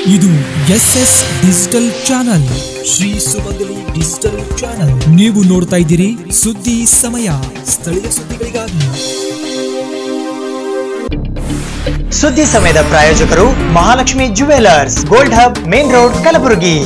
ಇದು S S digital channel Shri Sumangali digital channel ನೀವು ನೋಡ್ತಾ ಇದ್ದೀರಿ ಸುದ್ದಿ ಸಮಯ ಸ್ಥಳೀಯ ಸುದ್ದಿಗಳಿಗಾಗಿ ಸುದ್ದಿ ಸಮಯದ ಪ್ರಾಯೋಜಕರು Mahalakshmi jewellers gold hub main road Kalaburagi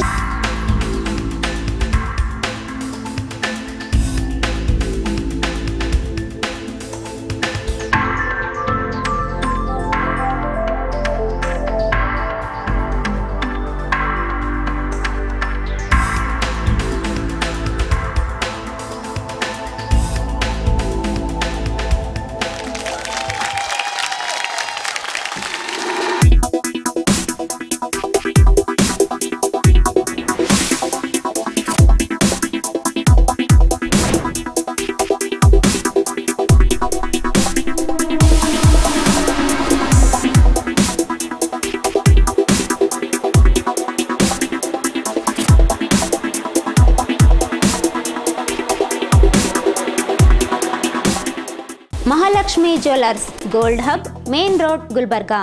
Mahalakshmi jewellers gold hub main road Gulbarga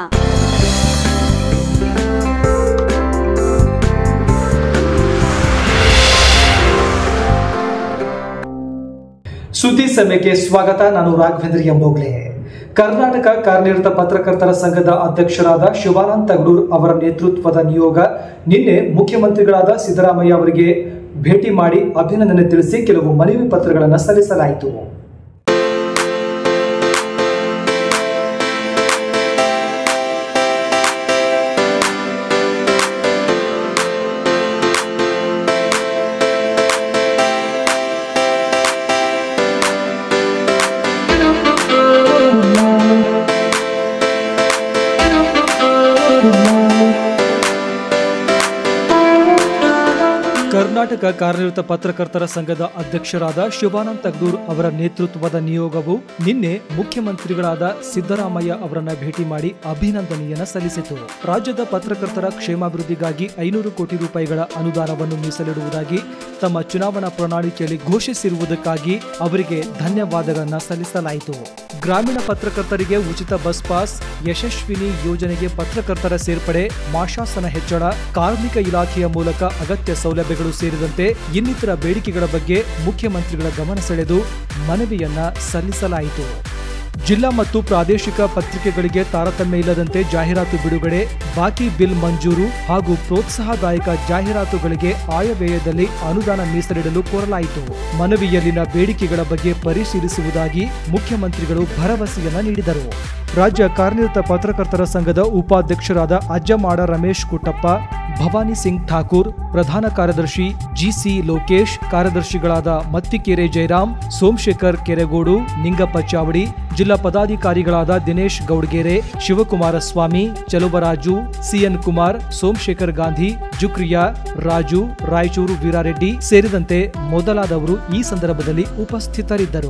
ಸುದ್ದಿ ಸಮಯಕ್ಕೆ ಸ್ವಾಗತ ನಾನು ರಾಘವೇಂದ್ರ ಎಂಬೋಗ್ಲೆ ಕರ್ನಾಟಕ ಕಾರ್ಯನಿರತ ಪತ್ರಕರ್ತರ ಸಂಘದ ಅಧ್ಯಕ್ಷರಾದ ಶಿವಾನಂದ್ ತಗಡೂರ್ ಅವರ ನೇತೃತ್ವದ ನಿಯೋಗ ನಿನ್ನೆ ಮುಖ್ಯಮಂತ್ರಿಗಳಾದ ಸಿದ್ದರಾಮಯ್ಯ ಅವರಿಗೆ ಭೇಟಿ ಮಾಡಿ ಅಭಿನಂದನೆ ತಿಳಿಸಿ ಕೆಲವು ಮನವಿ ಪತ್ರಗಳನ್ನು ಸಲ್ಲಿಸಲಾಯಿತು ಕರ್ನಾಟಕ ಕಾರ್ಯನಿರತ ಪತ್ರಕರ್ತರ ಸಂಘದ ಅಧ್ಯಕ್ಷರಾದ ಶಿವಾನಂದ್ ತಗಡೂರ್ ಅವರ ನೇತೃತ್ವದ ನಿಯೋಗವು ನಿನ್ನೆ ಮುಖ್ಯಮಂತ್ರಿಗಳಾದ ಸಿದ್ದರಾಮಯ್ಯ ಅವರನ್ನ ಭೇಟಿ ಮಾಡಿ ಅಭಿನಂದನೆಯನ್ನ ಸಲ್ಲಿಸಿತು ರಾಜ್ಯದ ಪತ್ರಕರ್ತರ ಕ್ಷೇಮಾಭಿವೃದ್ಧಿಗಾಗಿ ಐನೂರು ಕೋಟಿ ರೂಪಾಯಿಗಳ ಅನುದಾನವನ್ನು ಮೀಸಲಿಡುವುದಾಗಿ ತಮ್ಮ ಚುನಾವಣಾ ಪ್ರಣಾಳಿಕೆಯಲ್ಲಿ ಘೋಷಿಸಿರುವುದಕ್ಕಾಗಿ ಅವರಿಗೆ ಧನ್ಯವಾದಗಳನ್ನ ಸಲ್ಲಿಸಲಾಯಿತು ಗ್ರಾಮೀಣ ಪತ್ರಕರ್ತರಿಗೆ ಉಚಿತ ಬಸ್ ಪಾಸ್ ಯಶಸ್ವಿನಿ ಯೋಜನೆಗೆ ಪತ್ರಕರ್ತರ ಸೇರ್ಪಡೆ ಮಾಶಾಸನ ಹೆಚ್ಚಳ ಕಾರ್ಮಿಕ ಇಲಾಖೆಯ ಮೂಲಕ ಅಗತ್ಯ ಸೌಲಭ್ಯಗಳು ಸೇರಿದಂತೆ ಇನ್ನಿತರ ಬೇಡಿಕೆಗಳ ಬಗ್ಗೆ ಮುಖ್ಯಮಂತ್ರಿಗಳ ಗಮನ ಸೆಳೆದು ಮನವಿಯನ್ನ ಸಲ್ಲಿಸಲಾಯಿತು ಜಿಲ್ಲಾ ಮತ್ತು ಪ್ರಾದೇಶಿಕ ಪತ್ರಿಕೆಗಳಿಗೆ ತಾರತಮ್ಯ ಇಲ್ಲದಂತೆ ಜಾಹೀರಾತು ಬಿಡುಗಡೆ ಬಾಕಿ ಬಿಲ್ ಮಂಜೂರು ಹಾಗೂ ಪ್ರೋತ್ಸಾಹದಾಯಕ ಜಾಹೀರಾತುಗಳಿಗೆ ಆಯವ್ಯಯದಲ್ಲಿ ಅನುದಾನ ಮೀಸಲಿಡಲು ಕೋರಲಾಯಿತು ಮನವಿಯಲ್ಲಿನ ಬೇಡಿಕೆಗಳ ಬಗ್ಗೆ ಪರಿಶೀಲಿಸುವುದಾಗಿ ಮುಖ್ಯಮಂತ್ರಿಗಳು ಭರವಸೆಯನ್ನ ನೀಡಿದರು ರಾಜ್ಯ ಕಾರ್ಯನಿರತ ಪತ್ರಕರ್ತರ ಸಂಘದ ಉಪಾಧ್ಯಕ್ಷರಾದ ಅಜ್ಜಮಾಡ ರಮೇಶ್ ಕುಟ್ಟಪ್ಪ ಭವಾನಿ ಸಿಂಗ್ ಠಾಕೂರ್ ಪ್ರಧಾನ ಕಾರ್ಯದರ್ಶಿ ಜಿಸಿ ಲೋಕೇಶ್ ಕಾರ್ಯದರ್ಶಿಗಳಾದ ಮತ್ತಿಕೆರೆ ಜಯರಾಮ್ ಸೋಮಶೇಖರ್ ಕೆರೆಗೋಡು ನಿಂಗಪ್ಪ ಚಾವಡಿ ಜಿಲ್ಲಾ ಪದಾಧಿಕಾರಿಗಳಾದ ದಿನೇಶ್ ಗೌಡ್ಗೆರೆ ಶಿವಕುಮಾರ ಸ್ವಾಮಿ ಚಲುವರಾಜು ಸಿಎನ್ ಕುಮಾರ್ ಸೋಮಶೇಖರ್ ಗಾಂಧಿ ಜುಕ್ರಿಯಾ ರಾಜು ರಾಯಚೂರು ವೀರಾರೆಡ್ಡಿ ಸೇರಿದಂತೆ ಮೊದಲಾದವರು ಈ ಸಂದರ್ಭದಲ್ಲಿ ಉಪಸ್ಥಿತರಿದ್ದರು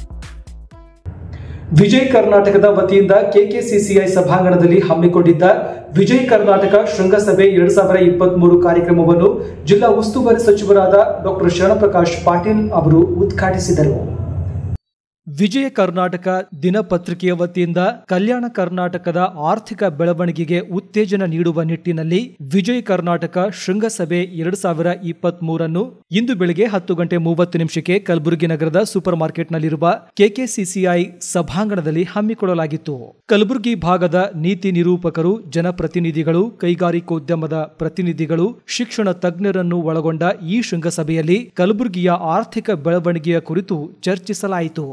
ವಿಜಯ್ ಕರ್ನಾಟಕದ ವತಿಯಿಂದ ಕೆಕೆಸಿಸಿಐ ಸಭಾಂಗಣದಲ್ಲಿ ಹಮ್ಮಿಕೊಂಡಿದ್ದ ವಿಜಯ್ ಕರ್ನಾಟಕ ಶೃಂಗಸಭೆ ಎರಡ್ ಸಾವಿರ ಇಪ್ಪತ್ತ್ ಮೂರು ಕಾರ್ಯಕ್ರಮವನ್ನು ಜಿಲ್ಲಾ ಉಸ್ತುವಾರಿ ಸಚಿವರಾದ ಡಾಕ್ಟರ್ ಶರಣಪ್ರಕಾಶ್ ಪಾಟೀಲ್ ಅವರು ಉದ್ಘಾಟಿಸಿದರು ವಿಜಯ ಕರ್ನಾಟಕ ದಿನಪತ್ರಿಕೆಯ ವತಿಯಿಂದ ಕಲ್ಯಾಣ ಕರ್ನಾಟಕದ ಆರ್ಥಿಕ ಬೆಳವಣಿಗೆಗೆ ಉತ್ತೇಜನ ನೀಡುವ ನಿಟ್ಟಿನಲ್ಲಿ ವಿಜಯ್ ಕರ್ನಾಟಕ ಶೃಂಗಸಭೆ ಎರಡ್ ಸಾವಿರ ಇಪ್ಪತ್ತ್ ಮೂರನ್ನು ಇಂದು ಬೆಳಗ್ಗೆ ಹತ್ತು ಗಂಟೆ ಮೂವತ್ತು ನಿಮಿಷಕ್ಕೆ ಕಲಬುರಗಿ ನಗರದ ಸೂಪರ್ ಮಾರ್ಕೆಟ್ನಲ್ಲಿರುವ ಕೆಕೆಸಿಸಿಐ ಸಭಾಂಗಣದಲ್ಲಿ ಹಮ್ಮಿಕೊಳ್ಳಲಾಗಿತ್ತು ಕಲಬುರಗಿ ಭಾಗದ ನೀತಿ ನಿರೂಪಕರು ಜನಪ್ರತಿನಿಧಿಗಳು ಕೈಗಾರಿಕೋದ್ಯಮದ ಪ್ರತಿನಿಧಿಗಳು ಶಿಕ್ಷಣ ತಜ್ಞರನ್ನು ಒಳಗೊಂಡ ಈ ಶೃಂಗಸಭೆಯಲ್ಲಿ ಕಲಬುರಗಿಯ ಆರ್ಥಿಕ ಬೆಳವಣಿಗೆಯ ಕುರಿತು ಚರ್ಚಿಸಲಾಯಿತು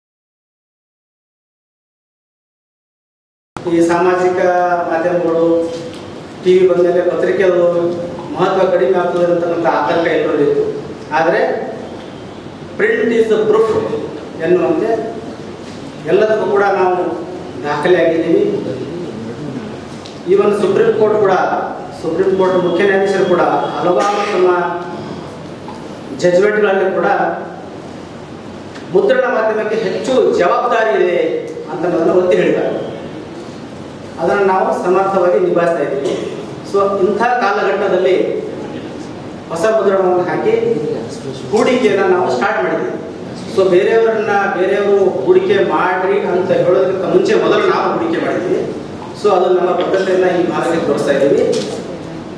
ಈ ಸಾಮಾಜಿಕ ಮಾಧ್ಯಮಗಳು ಟಿ ವಿ ಬಂದಮೇಲೆ ಪತ್ರಿಕೆಗಳು ಮಹತ್ವ ಕಡಿಮೆ ಆಗ್ತದೆ ಅಂತಕ್ಕಂಥ ಆತಂಕ ಇತ್ತು ಆದರೆ ಪ್ರಿಂಟ್ ಈಸ್ ದ ಪ್ರೂಫ್ ಎನ್ನುವಂತೆ ಎಲ್ಲದಕ್ಕೂ ಕೂಡ ನಾವು ದಾಖಲೆಯಾಗಿದ್ದೀವಿ ಈವನ್ ಸುಪ್ರೀಂ ಕೋರ್ಟ್ ಕೂಡ ಸುಪ್ರೀಂ ಕೋರ್ಟ್ ಮುಖ್ಯ ನ್ಯಾಯಾಧೀಶರು ಕೂಡ ಹಲವಾರು ತಮ್ಮ ಜಜ್ಮೆಂಟ್ಗಳಲ್ಲಿ ಕೂಡ ಮುದ್ರಣ ಮಾಧ್ಯಮಕ್ಕೆ ಹೆಚ್ಚು ಜವಾಬ್ದಾರಿ ಇದೆ ಅಂತ ಅನ್ನೋದನ್ನು ಒತ್ತಿ ಹೇಳಿದ್ದಾರೆ ಅದನ್ನು ನಾವು ಸಮರ್ಥವಾಗಿ ನಿಭಾಯಿಸ್ತಾ ಇದ್ದೀವಿ ಸೊ ಇಂಥ ಕಾಲಘಟ್ಟದಲ್ಲಿ ಹೊಸ ಮುದ್ರಣವನ್ನು ಹಾಕಿ ಹೂಡಿಕೆಯನ್ನು ನಾವು ಸ್ಟಾರ್ಟ್ ಮಾಡಿದ್ದೀವಿ ಸೊ ಬೇರೆಯವರನ್ನ ಬೇರೆಯವರು ಹೂಡಿಕೆ ಮಾಡ್ರಿ ಅಂತ ಹೇಳೋದಕ್ಕಿಂತ ಮುಂಚೆ ಮೊದಲು ನಾವು ಹೂಡಿಕೆ ಮಾಡಿದ್ದೀವಿ ಸೊ ಅದು ನಮ್ಮ ಬದ್ಧತೆಯನ್ನು ಈ ಭಾಗಕ್ಕೆ ತೋರಿಸ್ತಾ ಇದ್ದೀವಿ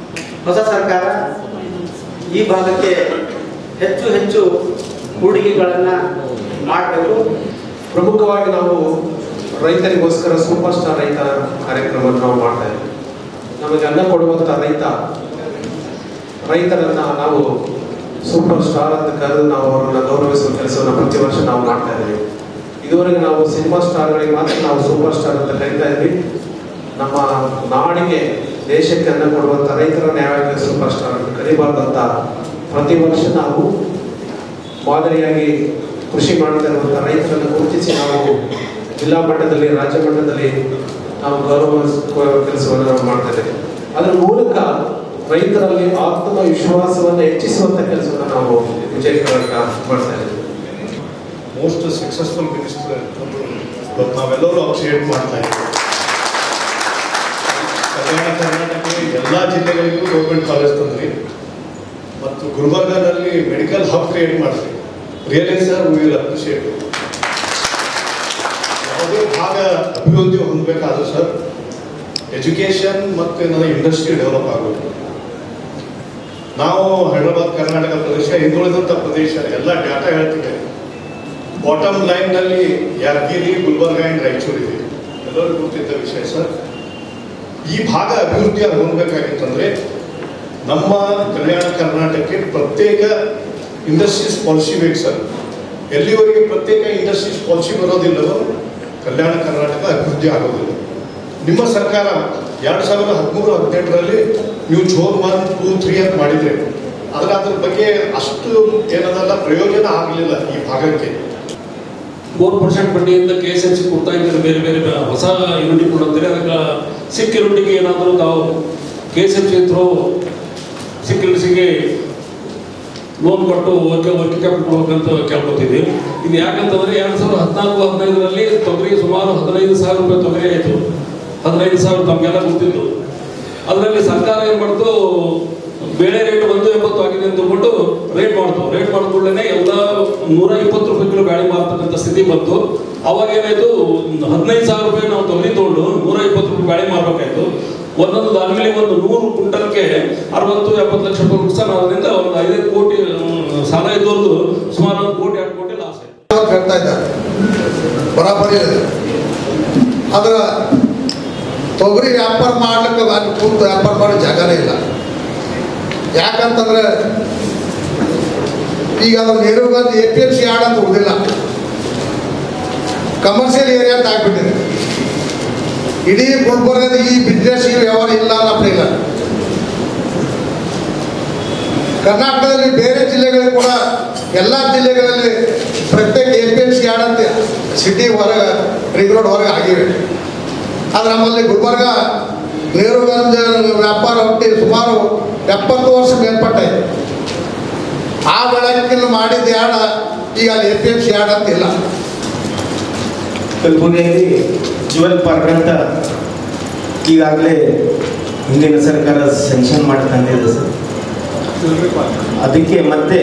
ಹೊಸ ಸರ್ಕಾರ ಈ ಭಾಗಕ್ಕೆ ಹೆಚ್ಚು ಹೆಚ್ಚು ಹೂಡಿಕೆಗಳನ್ನು ಮಾಡಬೇಕು ಪ್ರಮುಖವಾಗಿ ನಾವು ರೈತರಿಗೋಸ್ಕರ ಸೂಪರ್ ಸ್ಟಾರ್ ರೈತ ಕಾರ್ಯಕ್ರಮವನ್ನು ನಾವು ಮಾಡ್ತಾ ಇದ್ದೀವಿ ನಮಗೆ ಅನ್ನ ಕೊಡುವಂಥ ರೈತ ರೈತರನ್ನ ನಾವು ಸೂಪರ್ ಸ್ಟಾರ್ ಅಂತ ಕರೆದು ನಾವು ಅವರನ್ನ ಗೌರವಿಸುವ ಕೆಲಸವನ್ನು ಪ್ರತಿ ವರ್ಷ ನಾವು ಮಾಡ್ತಾ ಇದ್ದೀವಿ ಇದುವರೆಗೆ ನಾವು ಸಿನಿಮಾ ಸ್ಟಾರ್ಗಳಿಗೆ ಮಾತ್ರ ನಾವು ಸೂಪರ್ ಸ್ಟಾರ್ ಅಂತ ಕರೀತಾ ಇದ್ವಿ ನಮ್ಮ ನಾಡಿಗೆ ದೇಶಕ್ಕೆ ಅನ್ನ ಕೊಡುವಂಥ ರೈತರನ್ನ ಯಾವಾಗ ಸೂಪರ್ ಸ್ಟಾರ್ ಅಂತ ಕರಿಬಾರ್ದಂತ ಪ್ರತಿ ವರ್ಷ ನಾವು ಮಾದರಿಯಾಗಿ ಕೃಷಿ ಮಾಡ್ತಾ ಇರುವಂಥ ರೈತರನ್ನು ಗುರುತಿಸಿ ನಾವು ಜಿಲ್ಲಾ ಮಟ್ಟದಲ್ಲಿ ರಾಜ್ಯ ಮಟ್ಟದಲ್ಲಿ ನಾವು ಗೌರವಿಸುವ ಕೆಲಸವನ್ನು ನಾವು ಮಾಡ್ತಾ ಇದ್ದೇವೆ ಅದರ ಮೂಲಕ ರೈತರಲ್ಲಿ ಆತ್ಮವಿಶ್ವಾಸವನ್ನು ಹೆಚ್ಚಿಸುವಂತ ಕೆಲಸವನ್ನು ನಾವು ವಿಜಯಕರ ಮಾಡ್ತಾ ಇದ್ದೇವೆ ಮೋಸ್ಟ್ ಸಕ್ಸಸ್ಫುಲ್ ಮಿನಿಸ್ಟರ್ ಇವತ್ತು ನಾವೆಲ್ಲರೂ ಅಪ್ರಿಷಿಯೇಟ್ ಮಾಡ್ತಾ ಇದ್ದೀವಿ ಕಲ್ಯಾಣ ಕರ್ನಾಟಕಕ್ಕೆ ಎಲ್ಲ ಜಿಲ್ಲೆಗಳಿಗೂ ಗೌರ್ಮೆಂಟ್ ಕಾಲೇಜ್ ತಂದ್ರಿ ಮತ್ತು ಗುಲ್ಬರ್ಗಾದಲ್ಲಿ ಮೆಡಿಕಲ್ ಹಬ್ ಕ್ರಿಯೇಟ್ ಮಾಡಿದ್ರಿ ರಿಯಲಿ ಸರ್ ವಿಲ್ ಅಪ್ರಿಷಿಯೇಟ್ ಯಾವುದೇ ಭಾಗ ಅಭಿವೃದ್ಧಿ ಹೊಂದಬೇಕಾದ್ರೂ ಸರ್ ಎಜುಕೇಶನ್ ಮತ್ತು ನನ್ನ ಇಂಡಸ್ಟ್ರಿ ಡೆವಲಪ್ ಆಗಬೇಕು ನಾವು ಹೈದರಾಬಾದ್ ಕರ್ನಾಟಕ ಪ್ರದೇಶ ಹಿಂದುಳಿದಂಥ ಪ್ರದೇಶ ಎಲ್ಲ ಡಾಟಾ ಹೇಳ್ತಿದೆ ಬಾಟಮ್ ಲೈನ್ನಲ್ಲಿ ಯಾದಗಿರಿ ಗುಲ್ಬರ್ಗ ಆ್ಯಂಡ್ ರಾಯಚೂರು ಇದೆ ಎಲ್ಲರಿಗೂ ಗೊತ್ತಿದ್ದ ವಿಷಯ ಸರ್ ಈ ಭಾಗ ಅಭಿವೃದ್ಧಿ ಹೊಂದಬೇಕಾಗಿತ್ತಂದ್ರೆ ನಮ್ಮ ಕಲ್ಯಾಣ ಕರ್ನಾಟಕಕ್ಕೆ ಪ್ರತ್ಯೇಕ ಇಂಡಸ್ಟ್ರೀಸ್ ಪಾಲಿಸಿ ಬೇಕು ಸರ್ ಎಲ್ಲಿವರೆಗೆ ಪ್ರತ್ಯೇಕ ಇಂಡಸ್ಟ್ರೀಸ್ ಪಾಲಿಸಿ ಬರೋದಿಲ್ಲವೋ ಕಲ್ಯಾಣ ಕರ್ನಾಟಕ ಅಭಿವೃದ್ಧಿ ಆಗೋದಿಲ್ಲ ನಿಮ್ಮ ಸರ್ಕಾರ ಎರಡು ಸಾವಿರದ ಹದಿಮೂರು ಹದಿನೆಂಟರಲ್ಲಿ ನೀವು ಝೋನ್ ಒನ್ ಟೂ ತ್ರೀ ಅಂತ ಮಾಡಿದ್ರಿ ಆದರೆ ಅದ್ರ ಬಗ್ಗೆ ಅಷ್ಟು ಏನದಲ್ಲ ಪ್ರಯೋಜನ ಆಗಲಿಲ್ಲ ಈ ಭಾಗಕ್ಕೆ ಮೂರು ಪರ್ಸೆಂಟ್ ಬಡ್ಡಿಯಿಂದ ಕೆ ಎಸ್ ಎಫ್ ಸಿ ಕೊಡ್ತಾ ಇದ್ದಾರೆ ಬೇರೆ ಬೇರೆ ಬ- ಹೊಸ ಯೂನಿಟ್ ಕೊಡುತ್ತಾರೆ ಅದಕ್ಕೆ ಸಿಕ್ಕ ಯೂನಿಟ್ಗೆ ಏನಾದರೂ ತಾವು K S F C through ಸಿಕ್ಕ ಯೂನಿಟ್ಸಿಗೆ ಲೋನ್ ಕೊಟ್ಟು ವರ್ಕ್ ವರ್ಕಿಂಗ್ ಕ್ಯಾಪಿಟಲ್ ಕೊಡ್ಬೇಕಂತ ಕೇಳ್ಕೊತಿದ್ವಿ ಇದು ಯಾಕಂತಂದ್ರೆ ಎರಡು ಸಾವಿರದ ಹದಿನಾಲ್ಕು ಹದಿನೈದರಲ್ಲಿ ತೊಗರಿ ಸುಮಾರು ಹದಿನೈದು ಸಾವಿರ ರೂಪಾಯಿ ತೊಗರಿ ಆಯಿತು ಹದಿನೈದು ಸಾವಿರ ತಮಗೆಲ್ಲ ಗೊತ್ತಿತ್ತು ಅದರಲ್ಲಿ ಸರ್ಕಾರ ಏನು ಮಾಡ್ತು ಬೇಳೆ ರೇಟ್ ಒಂದು ಎಂಬತ್ತು ಆಗಿದೆ ಅಂತ ಅಂದ್ಬಿಟ್ಟು ರೇಟ್ ಮಾಡ್ತು ರೇಟ್ ಮಾಡಿದ ಕೂಡಲೇ ಎಲ್ಲ ನೂರ ಇಪ್ಪತ್ತು ರೂಪಾಯಿ ಕಿಲೋ ಗಾಡಿ ಮಾರ್ತಕ್ಕಂಥ ಸ್ಥಿತಿ ಬಂತು ಅವಾಗ ಏನಾಯ್ತು ಹದಿನೈದು ಸಾವಿರ ರೂಪಾಯಿ ನಾವು ತೊಗರಿ ತೊಗೊಂಡು ನೂರ ಇಪ್ಪತ್ತು ರೂಪಾಯಿ ಗಾಡಿ ಮಾರಬೇಕಾಯ್ತು ಒಂದೊಂದು ದಾಲ್ಮಿಲಿ ಒಂದು ನೂರು ಕ್ವಿಂಟಲ್ಗೆ ಅರವತ್ತು ಎಪ್ಪತ್ತು ಲಕ್ಷ ರೂಪಾಯಿ ನುಕ್ಸಾನ ಆದ್ರಿಂದ ಒಂದು ಐದೈದು ಕೋಟಿ ಆ, ಸಾಲ ಇದ್ದವ್ರದ್ದು ಸುಮಾರು ಒಂದು ಕೋಟಿ ಎರಡು ಕೋಟಿ ಲಾಸ್ ಆಯ್ತು ಹೇಳ್ತಾ ಇದ್ದಾರೆ ಬರಾಬರಿ ಇದೆ ಆದ್ರ ತೊಗರಿ ವ್ಯಾಪಾರ ಮಾಡ್ಲಿಕ್ಕೆ ಅಲ್ಲಿ ಕೂತು ವ್ಯಾಪಾರ ಮಾಡೋ ಜಾಗನೇ ಇಲ್ಲ ಯಾಕಂತಂದ್ರೆ ಈಗ ಅದು Nehruganj A P M C yard ಅಂತ ಉಳಿದಿಲ್ಲ ಕಮರ್ಷಿಯಲ್ ಏರಿಯಾ ಅಂತ ಆಗ್ಬಿಟ್ಟಿದೆ ಇಡೀ ಗುಲ್ಬರ್ಗದ ಈ ಬಿಸ್ನೆಸ್ ಈ ವ್ಯವಹಾರ ಇಲ್ಲ ಅನ್ನೋದಿಲ್ಲ ಕರ್ನಾಟಕದಲ್ಲಿ ಬೇರೆ ಜಿಲ್ಲೆಗಳು ಕೂಡ ಎಲ್ಲ ಜಿಲ್ಲೆಗಳಲ್ಲಿ ಪ್ರತ್ಯೇಕ ಎ ಪಿ ಎಂ ಸಿ ಆಡಂತೆ ಸಿಟಿ ಹೊರಗೆ ರಿಂಗ್ ರೋಡ್ ಹೊರಗೆ ಆಗಿವೆ ಆದರೆ ನಮ್ಮಲ್ಲಿ ಗುಲ್ಬರ್ಗ ನೇರುಗಂಜ ವ್ಯಾಪಾರ ಹುಟ್ಟಿ ಸುಮಾರು ಎಪ್ಪತ್ತು ವರ್ಷ ಮೇಲ್ಪಟ್ಟೈತೆ ಆ ಬೆಳಕಿನ ಮಾಡಿದ ಯಾಡ ಈಗ ಅಲ್ಲಿ A P M C yard ಅಂತ ಇಲ್ಲ ಕಲಬುರಗಿಯಲ್ಲಿ ಜುವೆಲ್ ಪಾರ್ಕ್ ಅಂತ ಈಗಾಗಲೇ ಹಿಂದಿನ ಸರ್ಕಾರ ಸ್ಯಾಂಕ್ಷನ್ ಮಾಡಿ ತಂದಿದೆ ಸರ್ ಅದಕ್ಕೆ ಮತ್ತೆ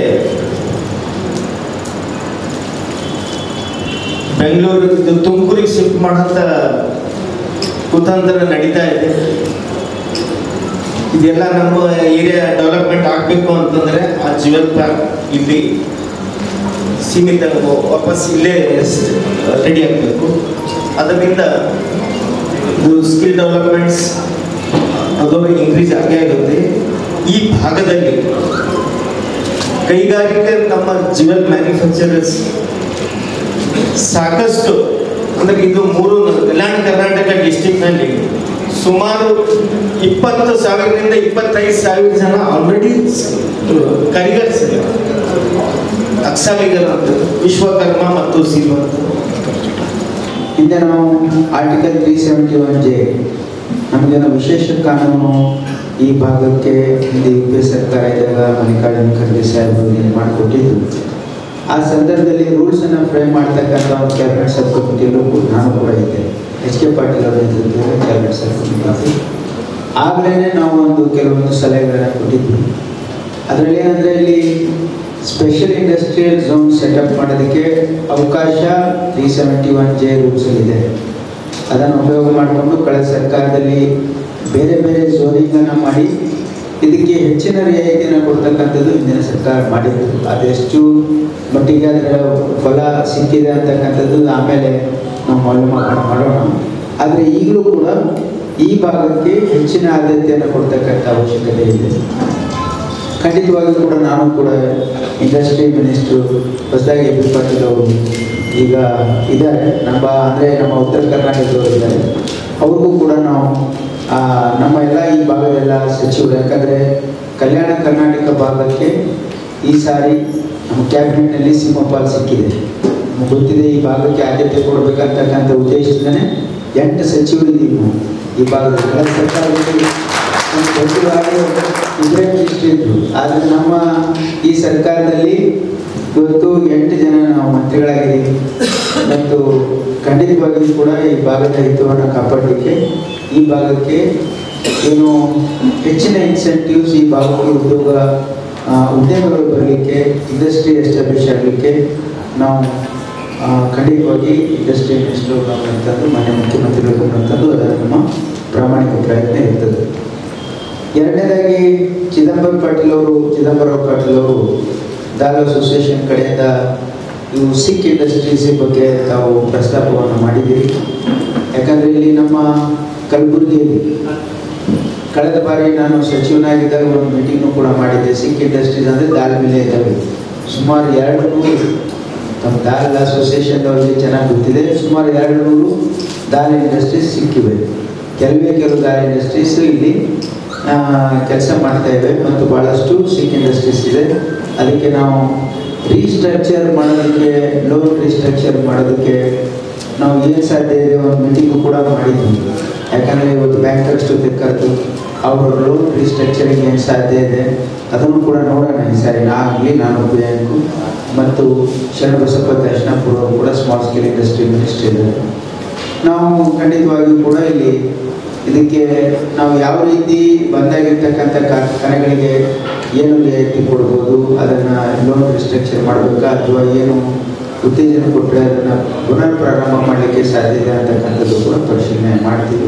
ಬೆಂಗಳೂರು ಇದು ತುಮಕೂರಿಗೆ ಶಿಫ್ಟ್ ಮಾಡೋಂಥ ಕುತಂತ್ರ ನಡೀತಾ ಇದೆ ಇದೆಲ್ಲ ನಮ್ಮ ಏರಿಯಾ ಡೆವಲಪ್ಮೆಂಟ್ ಆಗಬೇಕು ಅಂತಂದ್ರೆ ಆ ಜುವೆಲ್ ಪಾರ್ಕ್ ಇಲ್ಲಿ ಸೀಮಿತ ವಾಪಸ್ ಇಲ್ಲೇ ರೆಡಿ ಆಗಬೇಕು ಅದರಿಂದ ಇದು ಸ್ಕಿಲ್ ಡೆವಲಪ್ಮೆಂಟ್ಸ್ ಅದು ಇನ್ಕ್ರೀಸ್ ಆಗೇ ಆಗುತ್ತೆ ಈ ಭಾಗದಲ್ಲಿ ಕೈಗಾರಿಕೆ ನಮ್ಮ ಜ್ಯುವೆಲ್ ಮ್ಯಾನುಫ್ಯಾಕ್ಚರರ್ಸ್ ಸಾಕಷ್ಟು ಅಂದ್ರೆ ಇದು ಮೂರು ಕಲ್ಯಾಣ ಕರ್ನಾಟಕ ಡಿಸ್ಟಿಕ್ನಲ್ಲಿ ಸುಮಾರು ಇಪ್ಪತ್ತು ಸಾವಿರದಿಂದ ಇಪ್ಪತ್ತೈದು ಸಾವಿರ ಜನ ಆಲ್ರೆಡಿ ಕರಿಗರ್ಸ್ ಅಕ್ಸಾಲಿಗರ್ ಅಂತ ವಿಶ್ವಕರ್ಮ ಮತ್ತು ಶ್ರೀಮಂತ ಹಿಂದೆ ನಾವು article three seventy one J ನಮಗೇನೋ ವಿಶೇಷ ಕಾನೂನು ಈ ಭಾಗಕ್ಕೆ ಹಿಂದೆ ಯು ಪಿ ಎ ಸರ್ಕಾರ ಇದ್ದಾಗ ಮಲ್ಲಿಕಾರ್ಜುನ ಖರ್ಗೆ ಸಾಹೇಬರು ಏನು ಮಾಡಿಕೊಟ್ಟಿದ್ದು ಆ ಸಂದರ್ಭದಲ್ಲಿ ರೂಲ್ಸನ್ನು ಫ್ರೇಮ್ ಮಾಡ್ತಕ್ಕಂಥ ಒಂದು ಕ್ಯಾಬಿನೆಟ್ ಸಬ್ ಕಮಿಟಿಯಲ್ಲೂ ಕೂಡ ನಾನು ಕೂಡ ಇದ್ದೆ ಎಚ್ ಕೆ ಪಾಟೀಲ್ ಅವರ ನೇತೃತ್ವದಲ್ಲಿ ಕ್ಯಾಬಿನೆಟ್ ಸಬ್ ಕಮಿಟಿ ಆಗಲೇ ನಾವು ಒಂದು ಕೆಲವೊಂದು ಸಲಹೆಗಳನ್ನು ಕೊಟ್ಟಿದ್ವಿ ಅದರಲ್ಲಿ ಏನಂದರೆ ಇಲ್ಲಿ ಸ್ಪೆಷಲ್ ಇಂಡಸ್ಟ್ರಿಯಲ್ ಝೋನ್ ಸೆಟಪ್ ಮಾಡೋದಕ್ಕೆ ಅವಕಾಶ ತ್ರೀ ಸೆವೆಂಟಿ ಒನ್ ಜೆ ರೂಲ್ಸಲ್ಲಿದೆ ಅದನ್ನು ಉಪಯೋಗ ಮಾಡಿಕೊಂಡು ಕಳೆದ ಸರ್ಕಾರದಲ್ಲಿ ಬೇರೆ ಬೇರೆ ಝೋನಿಂಗನ್ನು ಮಾಡಿ ಇದಕ್ಕೆ ಹೆಚ್ಚಿನ ರಿಯಾಯಿತಿಯನ್ನು ಕೊಡ್ತಕ್ಕಂಥದ್ದು ಇಂದಿನ ಸರ್ಕಾರ ಮಾಡಿತ್ತು ಅದೆಷ್ಟು ಮಟ್ಟಿಗೆ ಅದರ ಫಲ ಸಿಕ್ಕಿದೆ ಅಂತಕ್ಕಂಥದ್ದು ಆಮೇಲೆ ನಾವು ಮೌಲ್ಯಮಾಪನ ಮಾಡೋಣ ಆದರೆ ಈಗಲೂ ಕೂಡ ಈ ಭಾಗಕ್ಕೆ ಹೆಚ್ಚಿನ ಆದ್ಯತೆಯನ್ನು ಕೊಡ್ತಕ್ಕಂಥ ಅವಶ್ಯಕತೆ ಇದೆ ಖಂಡಿತವಾಗಿಯೂ ಕೂಡ ನಾನು ಕೂಡ ಇಂಡಸ್ಟ್ರಿ ಮಿನಿಸ್ಟ್ರು ಹೊಸದಾಗಿ ಎ ಪಿ ಪಾಟೀಲ್ ಅವರು ಈಗ ಇದ್ದಾರೆ ನಮ್ಮ ಅಂದರೆ ನಮ್ಮ ಉತ್ತರ ಕರ್ನಾಟಕದವರು ಇದ್ದಾರೆ ಅವ್ರಿಗೂ ಕೂಡ ನಾವು ಆ, ನಮ್ಮ ಎಲ್ಲ ಈ ಭಾಗದೆಲ್ಲ ಸಚಿವರು ಯಾಕಂದರೆ ಕಲ್ಯಾಣ ಕರ್ನಾಟಕ ಭಾಗಕ್ಕೆ ಈ ಸಾರಿ ನಮ್ಮ ಕ್ಯಾಬಿನೆಟ್ನಲ್ಲಿ ಸಿಂಹಪಾಲ್ ಸಿಕ್ಕಿದೆ ನಮ್ಗೆ ಗೊತ್ತಿದೆ ಈ ಭಾಗಕ್ಕೆ ಆದ್ಯತೆ ಕೊಡಬೇಕಂತಕ್ಕಂಥ ಉದ್ದೇಶದಿಂದನೇ ಎಂಟು ಸಚಿವರು ಇದ್ದೀವಿ ನಾವು ಈ ಭಾಗದಲ್ಲಿ ಕಳೆದ ಸರ್ಕಾರದಲ್ಲಿ ಒಂದು ದೊಡ್ಡದಾಗಿ ಇಬ್ಬರೇ ಮಿನಿಸ್ಟ್ರಿ ಇದ್ರು ಆದರೆ ನಮ್ಮ ಈ ಸರ್ಕಾರದಲ್ಲಿ ಇವತ್ತು ಎಂಟು ಜನ ನಾವು ಮಂತ್ರಿಗಳಾಗಿದ್ದೀವಿ ಮತ್ತು ಖಂಡಿತವಾಗಿಯೂ ಕೂಡ ಈ ಭಾಗದ ಹಿತವನ್ನು ಕಾಪಾಡಲಿಕ್ಕೆ ಈ ಭಾಗಕ್ಕೆ ಏನು ಹೆಚ್ಚಿನ ಇನ್ಸೆಂಟಿವ್ಸ್ ಈ ಭಾಗಕ್ಕೆ ಉದ್ಯೋಗ ಆ, ಉದ್ಯಮಗಳು ಬರಲಿಕ್ಕೆ ಇಂಡಸ್ಟ್ರಿ ಎಸ್ಟಾಬ್ಲಿಷ್ ಆಗಲಿಕ್ಕೆ ನಾವು ಆ, ಖಂಡಿತವಾಗಿ ಇಂಡಸ್ಟ್ರಿ ಮಿನಿಸ್ಟರ್ ಗಮನಂತಂದು ಮಾನ್ಯ ಮುಖ್ಯಮಂತ್ರಿಗಳ ಗಮನಂತಂದು ಅದರ ನಮ್ಮ ಪ್ರಾಮಾಣಿಕ ಪ್ರಯತ್ನ ಇರ್ತದೆ ಎರಡನೇದಾಗಿ ಚಿದಂಬರಂ ಪಾಟೀಲ್ ಅವರು ಚಿದಂಬರರಾವ್ ಪಾಟೀಲ್ ಅವರು ದಾಲ್ ಅಸೋಸಿಯೇಷನ್ ಕಡೆಯಿಂದ ಇವು ಸಿಕ್ ಇಂಡಸ್ಟ್ರೀಸ್ ಬಗ್ಗೆ ತಾವು ಪ್ರಸ್ತಾಪವನ್ನು ಮಾಡಿದ್ದೀರಿ ಯಾಕಂದರೆ ಇಲ್ಲಿ ನಮ್ಮ ಕಲಬುರಗಿಯಲ್ಲಿ ಕಳೆದ ಬಾರಿ ನಾನು ಸಚಿವನಾಗಿದ್ದಾಗ ಒಂದು ಮೀಟಿಂಗ್ನು ಕೂಡ ಮಾಡಿದ್ದೆ ಸಿಕ್ ಇಂಡಸ್ಟ್ರೀಸ್ ಅಂದರೆ ದಾಲ್ ಮೇಲೆ ಇದ್ದಾವೆ ಸುಮಾರು ಎರಡು ನೂರು ನಮ್ಮ ದಾಲ್ ಅಸೋಸಿಯೇಷನ್ದವರಿಗೆ ಚೆನ್ನಾಗಿ ಗೊತ್ತಿದೆ ಸುಮಾರು ಎರಡು ನೂರು ದಾಲ್ ಇಂಡಸ್ಟ್ರೀಸ್ ಸಿಕ್ಕಿವೆ ಕೆಲವೇ ಕೆಲವು ದಾಲ್ ಇಂಡಸ್ಟ್ರೀಸ್ ಇಲ್ಲಿ ಕೆಲಸ ಮಾಡ್ತಾ ಇವೆ ಮತ್ತು ಭಾಳಷ್ಟು ಸಿಕ್ ಇಂಡಸ್ಟ್ರೀಸ್ ಇದೆ ಅದಕ್ಕೆ ನಾವು ರೀಸ್ಟ್ರಕ್ಚರ್ ಮಾಡೋದಕ್ಕೆ ಲೋನ್ ರೀಸ್ಟ್ರಕ್ಚರ್ ಮಾಡೋದಕ್ಕೆ ನಾವು ಏನು ಸಾಧ್ಯ ಇದೆ ಒಂದು ಮೀಟಿಂಗು ಕೂಡ ಮಾಡಿದ್ವಿ ಯಾಕಂದರೆ ಇವತ್ತು ಬ್ಯಾಂಕರ್ಸ್ ಜೊತೆ ಕರೆದು ಅವರು ಲೋನ್ ರೀಸ್ಟ್ರಕ್ಚರಿಂಗ್ ಏನು ಸಾಧ್ಯ ಇದೆ ಅದನ್ನು ಕೂಡ ನೋಡೋಣ ಈ ಸಾರಿ ನಾ ಆಗಲಿ ನಾನು ಬ್ಯಾಂಕು ಮತ್ತು ಶರಣಬಸಪ್ಪ ದರ್ಶನಪುರ ಕೂಡ ಸ್ಮಾಲ್ ಸ್ಕೇಲ್ ಇಂಡಸ್ಟ್ರಿ ಮಿನಿಸ್ಟ್ರಿ ಇದ್ದಾರೆ ನಾವು ಖಂಡಿತವಾಗಿಯೂ ಕೂಡ ಇಲ್ಲಿ ಇದಕ್ಕೆ ನಾವು ಯಾವ ರೀತಿ ಬಂದಾಗಿರ್ತಕ್ಕಂಥ ಕಾರ್ಖಾನೆಗಳಿಗೆ ಏನು ರಿಯಾಯಿತಿ ಕೊಡ್ಬೋದು ಅದನ್ನು ಲೋನ್ ರಿಸ್ಟ್ರಕ್ಚರ್ ಮಾಡಬೇಕಾ ಅಥವಾ ಏನು ಉತ್ತೇಜನ ಕೊಟ್ಟರೆ ಅದನ್ನು ಪುನರ್ ಪ್ರಾರಂಭ ಮಾಡಲಿಕ್ಕೆ ಸಾಧ್ಯ ಇದೆ ಅಂತಕ್ಕಂಥದ್ದು ಕೂಡ ಪರಿಶೀಲನೆ ಮಾಡ್ತೀವಿ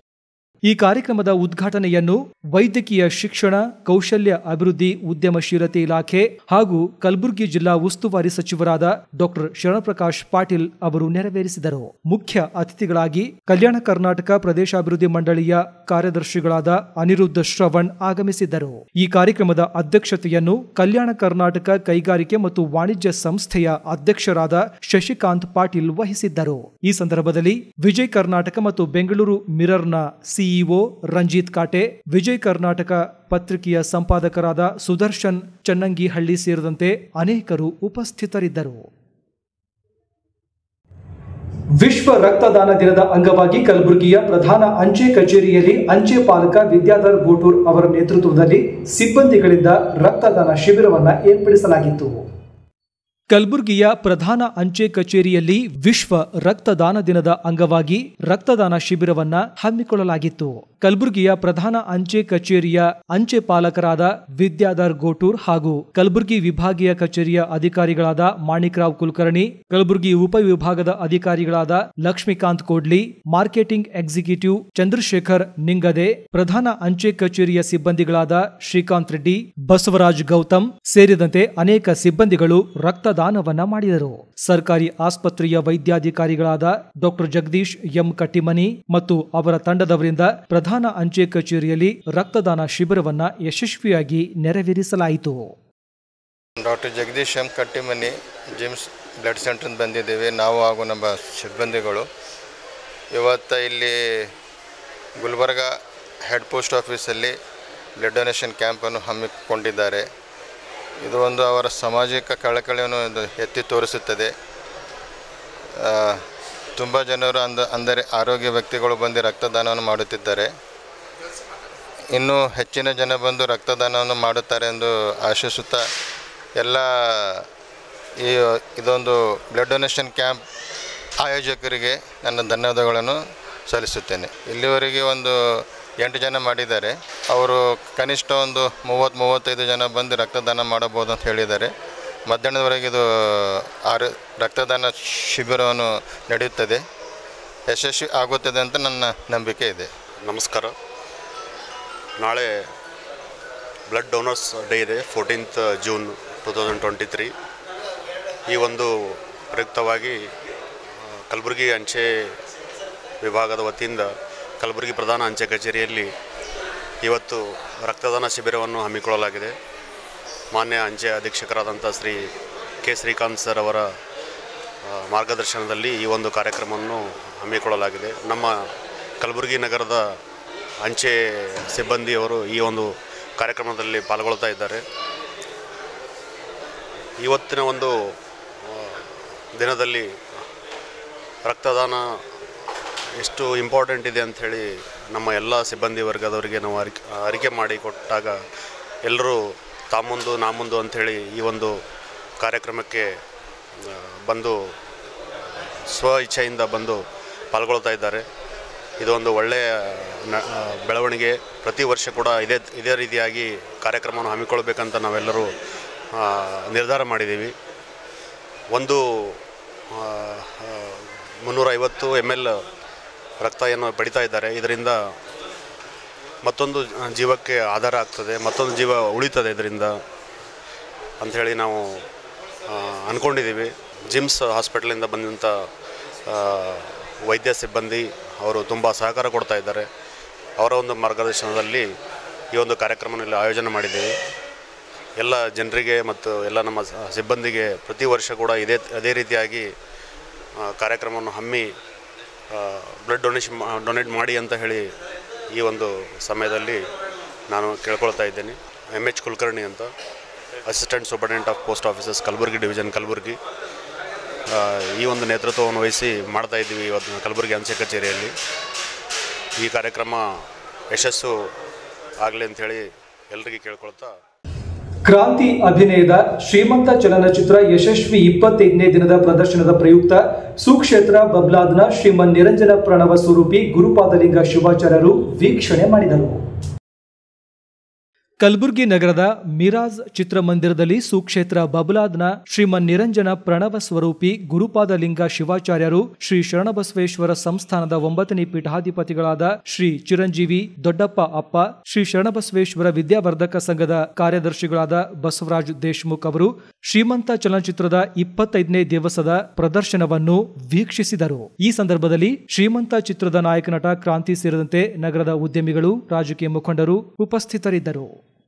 ಈ ಕಾರ್ಯಕ್ರಮದ ಉದ್ಘಾಟನೆಯನ್ನು ವೈದ್ಯಕೀಯ ಶಿಕ್ಷಣ ಕೌಶಲ್ಯ ಅಭಿವೃದ್ಧಿ ಉದ್ಯಮಶೀಲತೆ ಇಲಾಖೆ ಹಾಗೂ ಕಲಬುರಗಿ ಜಿಲ್ಲಾ ಉಸ್ತುವಾರಿ ಸಚಿವರಾದ ಡಾಕ್ಟರ್ ಶರಣಪ್ರಕಾಶ್ ಪಾಟೀಲ್ ಅವರು ನೆರವೇರಿಸಿದರು ಮುಖ್ಯ ಅತಿಥಿಗಳಾಗಿ ಕಲ್ಯಾಣ ಕರ್ನಾಟಕ ಪ್ರದೇಶಾಭಿವೃದ್ಧಿ ಮಂಡಳಿಯ ಕಾರ್ಯದರ್ಶಿಗಳಾದ ಅನಿರುದ್ಧ ಶ್ರವಣ್ ಆಗಮಿಸಿದ್ದರು ಈ ಕಾರ್ಯಕ್ರಮದ ಅಧ್ಯಕ್ಷತೆಯನ್ನು ಕಲ್ಯಾಣ ಕರ್ನಾಟಕ ಕೈಗಾರಿಕೆ ಮತ್ತು ವಾಣಿಜ್ಯ ಸಂಸ್ಥೆಯ ಅಧ್ಯಕ್ಷರಾದ ಶಶಿಕಾಂತ್ ಪಾಟೀಲ್ ವಹಿಸಿದ್ದರು ಈ ಸಂದರ್ಭದಲ್ಲಿ ವಿಜಯ್ ಕರ್ನಾಟಕ ಮತ್ತು ಬೆಂಗಳೂರು ಮಿರರ್ನ ಸಿಇಒ ರಂಜಿತ್ ಕಾಟೆ ವಿಜಯ್ ಕರ್ನಾಟಕ ಪತ್ರಿಕೆಯ ಸಂಪಾದಕರಾದ ಸುದರ್ಶನ್ ಚನ್ನಂಗಿಹಳ್ಳಿ ಸೇರಿದಂತೆ ಅನೇಕರು ಉಪಸ್ಥಿತರಿದ್ದರು ವಿಶ್ವ ರಕ್ತದಾನ ದಿನದ ಅಂಗವಾಗಿ ಕಲಬುರಗಿಯ ಪ್ರಧಾನ ಅಂಚೆ ಕಚೇರಿಯಲ್ಲಿ ಅಂಚೆ ಪಾಲಕ ವಿದ್ಯಾಧರ್ ಗೋಟೂರ್ ಅವರ ನೇತೃತ್ವದಲ್ಲಿ ಸಿಬ್ಬಂದಿಗಳಿಂದ ರಕ್ತದಾನ ಶಿಬಿರವನ್ನ ಏರ್ಪಡಿಸಲಾಗಿತ್ತು ಕಲಬುರಗಿಯ ಪ್ರಧಾನ ಅಂಚೆ ಕಚೇರಿಯಲ್ಲಿ ವಿಶ್ವ ರಕ್ತದಾನ ದಿನದ ಅಂಗವಾಗಿ ರಕ್ತದಾನ ಶಿಬಿರವನ್ನ ಹಮ್ಮಿಕೊಳ್ಳಲಾಗಿತ್ತು ಕಲಬುರಗಿಯ ಪ್ರಧಾನ ಅಂಚೆ ಕಚೇರಿಯ ಅಂಚೆ ಪಾಲಕರಾದ ವಿದ್ಯಾಧರ್ ಗೋಟೂರ್ ಹಾಗೂ ಕಲಬುರಗಿ ವಿಭಾಗೀಯ ಕಚೇರಿಯ ಅಧಿಕಾರಿಗಳಾದ ಮಾಣಿಕ್ರಾವ್ ಕುಲಕರ್ಣಿ ಕಲಬುರಗಿ ಉಪವಿಭಾಗದ ಅಧಿಕಾರಿಗಳಾದ ಲಕ್ಷ್ಮೀಕಾಂತ್ ಕೋಡ್ಲಿ ಮಾರ್ಕೆಟಿಂಗ್ ಎಕ್ಸಿಕ್ಯೂಟಿವ್ ಚಂದ್ರಶೇಖರ್ ನಿಂಗದೆ ಪ್ರಧಾನ ಅಂಚೆ ಕಚೇರಿಯ ಸಿಬ್ಬಂದಿಗಳಾದ ಶ್ರೀಕಾಂತ್ ರೆಡ್ಡಿ ಬಸವರಾಜ್ ಗೌತಮ್ ಸೇರಿದಂತೆ ಅನೇಕ ಸಿಬ್ಬಂದಿಗಳು ರಕ್ತದಾನವನ್ನ ಮಾಡಿದರು ಸರ್ಕಾರಿ ಆಸ್ಪತ್ರೆಯ ವೈದ್ಯಾಧಿಕಾರಿಗಳಾದ ಡಾಕ್ಟರ್ ಜಗದೀಶ್ ಎಂ ಕಟ್ಟಿಮನಿ ಮತ್ತು ಅವರ ತಂಡದವರಿಂದ ಪ್ರಧಾನ ಅಂಚೆ ಕಚೇರಿಯಲ್ಲಿ ರಕ್ತದಾನ ಶಿಬಿರವನ್ನ ಯಶಸ್ವಿಯಾಗಿ ನೆರವೇರಿಸಲಾಯಿತು doctor Jagadish M Kattimani GIMS blood ಸೆಂಟ್ರಿಂದ ಬಂದಿದ್ದೇವೆ ನಾವು ಹಾಗೂ ನಮ್ಮ ಸಿಬ್ಬಂದಿಗಳು ಇವತ್ತು ಇಲ್ಲಿ ಗುಲ್ಬರ್ಗ ಹೆಡ್ ಪೋಸ್ಟ್ ಆಫೀಸಲ್ಲಿ ಬ್ಲಡ್ ಡೊನೇಷನ್ ಕ್ಯಾಂಪನ್ನು ಹಮ್ಮಿಕೊಂಡಿದ್ದಾರೆ ಇದು ಒಂದು ಅವರ ಸಾಮಾಜಿಕ ಕಳಕಳಿಯನ್ನು ಒಂದು ಎತ್ತಿ ತೋರಿಸುತ್ತದೆ ತುಂಬ ಜನರು ಅಂದ ಅಂದರೆ ಆರೋಗ್ಯ ವ್ಯಕ್ತಿಗಳು ಬಂದು ರಕ್ತದಾನವನ್ನು ಮಾಡುತ್ತಿದ್ದಾರೆ ಇನ್ನೂ ಹೆಚ್ಚಿನ ಜನ ಬಂದು ರಕ್ತದಾನವನ್ನು ಮಾಡುತ್ತಾರೆ ಎಂದು ಆಶಿಸುತ್ತಾ ಎಲ್ಲ ಈ ಇದೊಂದು ಬ್ಲಡ್ ಡೊನೇಷನ್ ಕ್ಯಾಂಪ್ ಆಯೋಜಕರಿಗೆ ನನ್ನ ಧನ್ಯವಾದಗಳನ್ನು ಸಲ್ಲಿಸುತ್ತೇನೆ ಇಲ್ಲಿವರೆಗೆ ಒಂದು ಎಂಟು ಜನ ಮಾಡಿದ್ದಾರೆ ಅವರು ಕನಿಷ್ಠ ಒಂದು ಮೂವತ್ತು ಮೂವತ್ತೈದು ಜನ ಬಂದು ರಕ್ತದಾನ ಮಾಡಬಹುದು ಅಂತ ಹೇಳಿದ್ದಾರೆ ಮಧ್ಯಾಹ್ನದವರೆಗೆ ಇದು ಆರು ರಕ್ತದಾನ ಶಿಬಿರವನ್ನು ನಡೆಯುತ್ತದೆ ಯಶಸ್ವಿ ಆಗುತ್ತದೆ ಅಂತ ನನ್ನ ನಂಬಿಕೆ ಇದೆ ನಮಸ್ಕಾರ ನಾಳೆ ಬ್ಲಡ್ ಡೋನರ್ಸ್ ಡೇ ಇದೆ fourteenth June two thousand twenty three ಈ ಒಂದು ಪ್ರಯುಕ್ತವಾಗಿ ಆ, ಕಲಬುರಗಿ ಅಂಚೆ ವಿಭಾಗದ ವತಿಯಿಂದ ಕಲಬುರಗಿ ಪ್ರಧಾನ ಅಂಚೆ ಕಚೇರಿಯಲ್ಲಿ ಇವತ್ತು ರಕ್ತದಾನ ಶಿಬಿರವನ್ನು ಹಮ್ಮಿಕೊಳ್ಳಲಾಗಿದೆ ಮಾನ್ಯ ಅಂಚೆ ಅಧೀಕ್ಷಕರಾದಂಥ ಶ್ರೀ ಕೆ ಶ್ರೀಕಾಂತ್ ಸರ್ ಅವರ ಆ, ಮಾರ್ಗದರ್ಶನದಲ್ಲಿ ಈ ಒಂದು ಕಾರ್ಯಕ್ರಮವನ್ನು ಹಮ್ಮಿಕೊಳ್ಳಲಾಗಿದೆ ನಮ್ಮ ಕಲಬುರಗಿ ನಗರದ ಅಂಚೆ ಸಿಬ್ಬಂದಿಯವರು ಈ ಒಂದು ಕಾರ್ಯಕ್ರಮದಲ್ಲಿ ಪಾಲ್ಗೊಳ್ತಾ ಇದ್ದಾರೆ ಇವತ್ತಿನ ಒಂದು ಆ, ದಿನದಲ್ಲಿ ರಕ್ತದಾನ ಎಷ್ಟು ಇಂಪಾರ್ಟೆಂಟ್ ಇದೆ ಅಂಥೇಳಿ ನಮ್ಮ ಎಲ್ಲ ಸಿಬ್ಬಂದಿ ವರ್ಗದವರಿಗೆ ನಾವು ಅರಿಕೆ ಅರಿಕೆ ಮಾಡಿ ಕೊಟ್ಟಾಗ ಎಲ್ಲರೂ ತಾಮುಂದು ನಾ ಮುಂದು ಅಂಥೇಳಿ ಈ ಒಂದು ಕಾರ್ಯಕ್ರಮಕ್ಕೆ ಆ, ಬಂದು ಸ್ವ ಇಚ್ಛೆಯಿಂದ ಬಂದು ಪಾಲ್ಗೊಳ್ತಾ ಇದ್ದಾರೆ ಇದೊಂದು ಒಳ್ಳೆಯ ನ- ಆ, ಬೆಳವಣಿಗೆ ಪ್ರತಿ ವರ್ಷ ಕೂಡ ಇದೇ ಇದೇ ರೀತಿಯಾಗಿ ಕಾರ್ಯಕ್ರಮವನ್ನು ಹಮ್ಮಿಕೊಳ್ಬೇಕಂತ ನಾವೆಲ್ಲರೂ ಆ, ನಿರ್ಧಾರ ಮಾಡಿದ್ದೀವಿ ಒಂದು ಆ, ಆ, ಮುನ್ನೂರೈವತ್ತು ಎಮ್ ಎಲ್ ರಕ್ತ ಏನು ಪಡಿತಾ ಇದ್ದಾರೆ ಇದರಿಂದ ಮತ್ತೊಂದು ಜೀವಕ್ಕೆ ಆಧಾರ ಆಗ್ತದೆ ಮತ್ತೊಂದು ಜೀವ ಉಳಿತದೆ ಇದರಿಂದ ಅಂಥೇಳಿ ನಾವು ಆ, ಅಂದ್ಕೊಂಡಿದ್ದೀವಿ ಜಿಮ್ಸ್ ಹಾಸ್ಪಿಟಲಿಂದ ಬಂದಂಥ ಆ, ವೈದ್ಯ ಸಿಬ್ಬಂದಿ ಅವರು ತುಂಬ ಸಹಕಾರ ಕೊಡ್ತಾ ಇದ್ದಾರೆ ಅವರ ಒಂದು ಮಾರ್ಗದರ್ಶನದಲ್ಲಿ ಈ ಒಂದು ಕಾರ್ಯಕ್ರಮವನ್ನು ಆಯೋಜನೆ ಮಾಡಿದ್ದೀವಿ ಎಲ್ಲ ಜನರಿಗೆ ಮತ್ತು ಎಲ್ಲ ನಮ್ಮ ಸ- ಸಿಬ್ಬಂದಿಗೆ ಪ್ರತಿ ವರ್ಷ ಕೂಡ ಇದೇ ಅದೇ ರೀತಿಯಾಗಿ ಆ, ಕಾರ್ಯಕ್ರಮವನ್ನು ಹಮ್ಮಿ ಬ್ಲಡ್ ಡೊನೇಷನ್ ಡೊನೇಟ್ ಮಾಡಿ ಅಂತ ಹೇಳಿ ಈ ಒಂದು ಸಮಯದಲ್ಲಿ ನಾನು ಕೇಳ್ಕೊಳ್ತಾ ಇದ್ದೇನೆ ಎಮ್ ಎಚ್ ಕುಲಕರ್ಣಿ ಅಂತ assistant superintendent of post offices Kalaburagi division Kalaburagi ಆ, ಈ ಒಂದು ನೇತೃತ್ವವನ್ನು ವಹಿಸಿ ಮಾಡ್ತಾ ಇದ್ದೀವಿ ಇವತ್ತು ಕಲಬುರಗಿ ಅಂಚೆ ಕಚೇರಿಯಲ್ಲಿ ಈ ಕಾರ್ಯಕ್ರಮ ಯಶಸ್ಸು ಆಗಲಿ ಅಂಥೇಳಿ ಎಲ್ರಿಗೂ ಕೇಳ್ಕೊಳ್ತಾ ಕ್ರಾಂತಿ ಅಭಿನಯದ ಶ್ರೀಮಂತ ಚಲನಚಿತ್ರ ಯಶಸ್ವಿ ಇಪ್ಪತ್ತೈದನೇ ದಿನದ ಪ್ರದರ್ಶನದ ಪ್ರಯುಕ್ತ ಸುಕ್ಷೇತ್ರ ಬಬ್ಲಾದ್ನ ಶ್ರೀಮನ್ ನಿರಂಜನ ಪ್ರಣವ ಸ್ವರೂಪಿ ಗುರುಪಾದಲಿಂಗ ಶಿವಾಚಾರ್ಯರು ವೀಕ್ಷಣೆ ಮಾಡಿದರು ಕಲಬುರಗಿ ನಗರದ ಮಿರಾಜ್ ಚಿತ್ರಮಂದಿರದಲ್ಲಿ ಸುಕ್ಷೇತ್ರ ಬಬಲಾದ್ನ ಶ್ರೀಮನ್ ನಿರಂಜನ ಪ್ರಣವ ಸ್ವರೂಪಿ ಗುರುಪಾದಲಿಂಗ ಶಿವಾಚಾರ್ಯರು ಶ್ರೀ ಶರಣಬಸವೇಶ್ವರ ಸಂಸ್ಥಾನದ ಒಂಬತ್ತನೇ ಪೀಠಾಧಿಪತಿಗಳಾದ ಶ್ರೀ ಚಿರಂಜೀವಿ ದೊಡ್ಡಪ್ಪ ಅಪ್ಪ ಶ್ರೀ ಶರಣಬಸವೇಶ್ವರ ವಿದ್ಯಾವರ್ಧಕ ಸಂಘದ ಕಾರ್ಯದರ್ಶಿಗಳಾದ ಬಸವರಾಜ್ ದೇಶ್ಮುಖ್ ಅವರು ಶ್ರೀಮಂತ ಚಲನಚಿತ್ರದ ಇಪ್ಪತ್ತೈದನೇ ದಿವಸದ ಪ್ರದರ್ಶನವನ್ನು ವೀಕ್ಷಿಸಿದರು ಈ ಸಂದರ್ಭದಲ್ಲಿ ಶ್ರೀಮಂತ ಚಿತ್ರದ ನಾಯಕ ನಟ ಕ್ರಾಂತಿ ಸೇರಿದಂತೆ ನಗರದ ಉದ್ಯಮಿಗಳು ರಾಜಕೀಯ ಮುಖಂಡರು ಉಪಸ್ಥಿತರಿದ್ದರು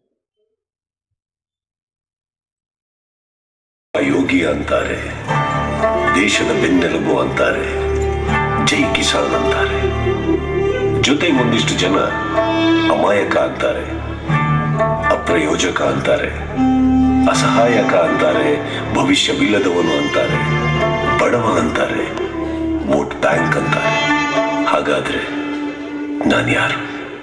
ಯೋಗಿ ಅಂತಾರೆ ದೇಶದ ಬೆನ್ನೆಲುಬು ಅಂತಾರೆ ಜೈ ಕಿಸಾನ್ ಅಂತಾರೆ ಜೊತೆಗೆ ಒಂದಿಷ್ಟು ಜನ ಅಮಾಯಕ ಅಂತಾರೆ ಅಪ್ರಯೋಜಕ ಅಂತಾರೆ ಅಸಹಾಯಕ ಅಂತಾರೆ ಭವಿಷ್ಯವಿಲ್ಲದವನು ಅಂತಾರೆ ಬಡವ ಅಂತಾರೆ ವೋಟ್ ಬ್ಯಾಂಕ್ ಅಂತಾರೆ ಹಾಗಾದ್ರೆ ನಾನು ಯಾರು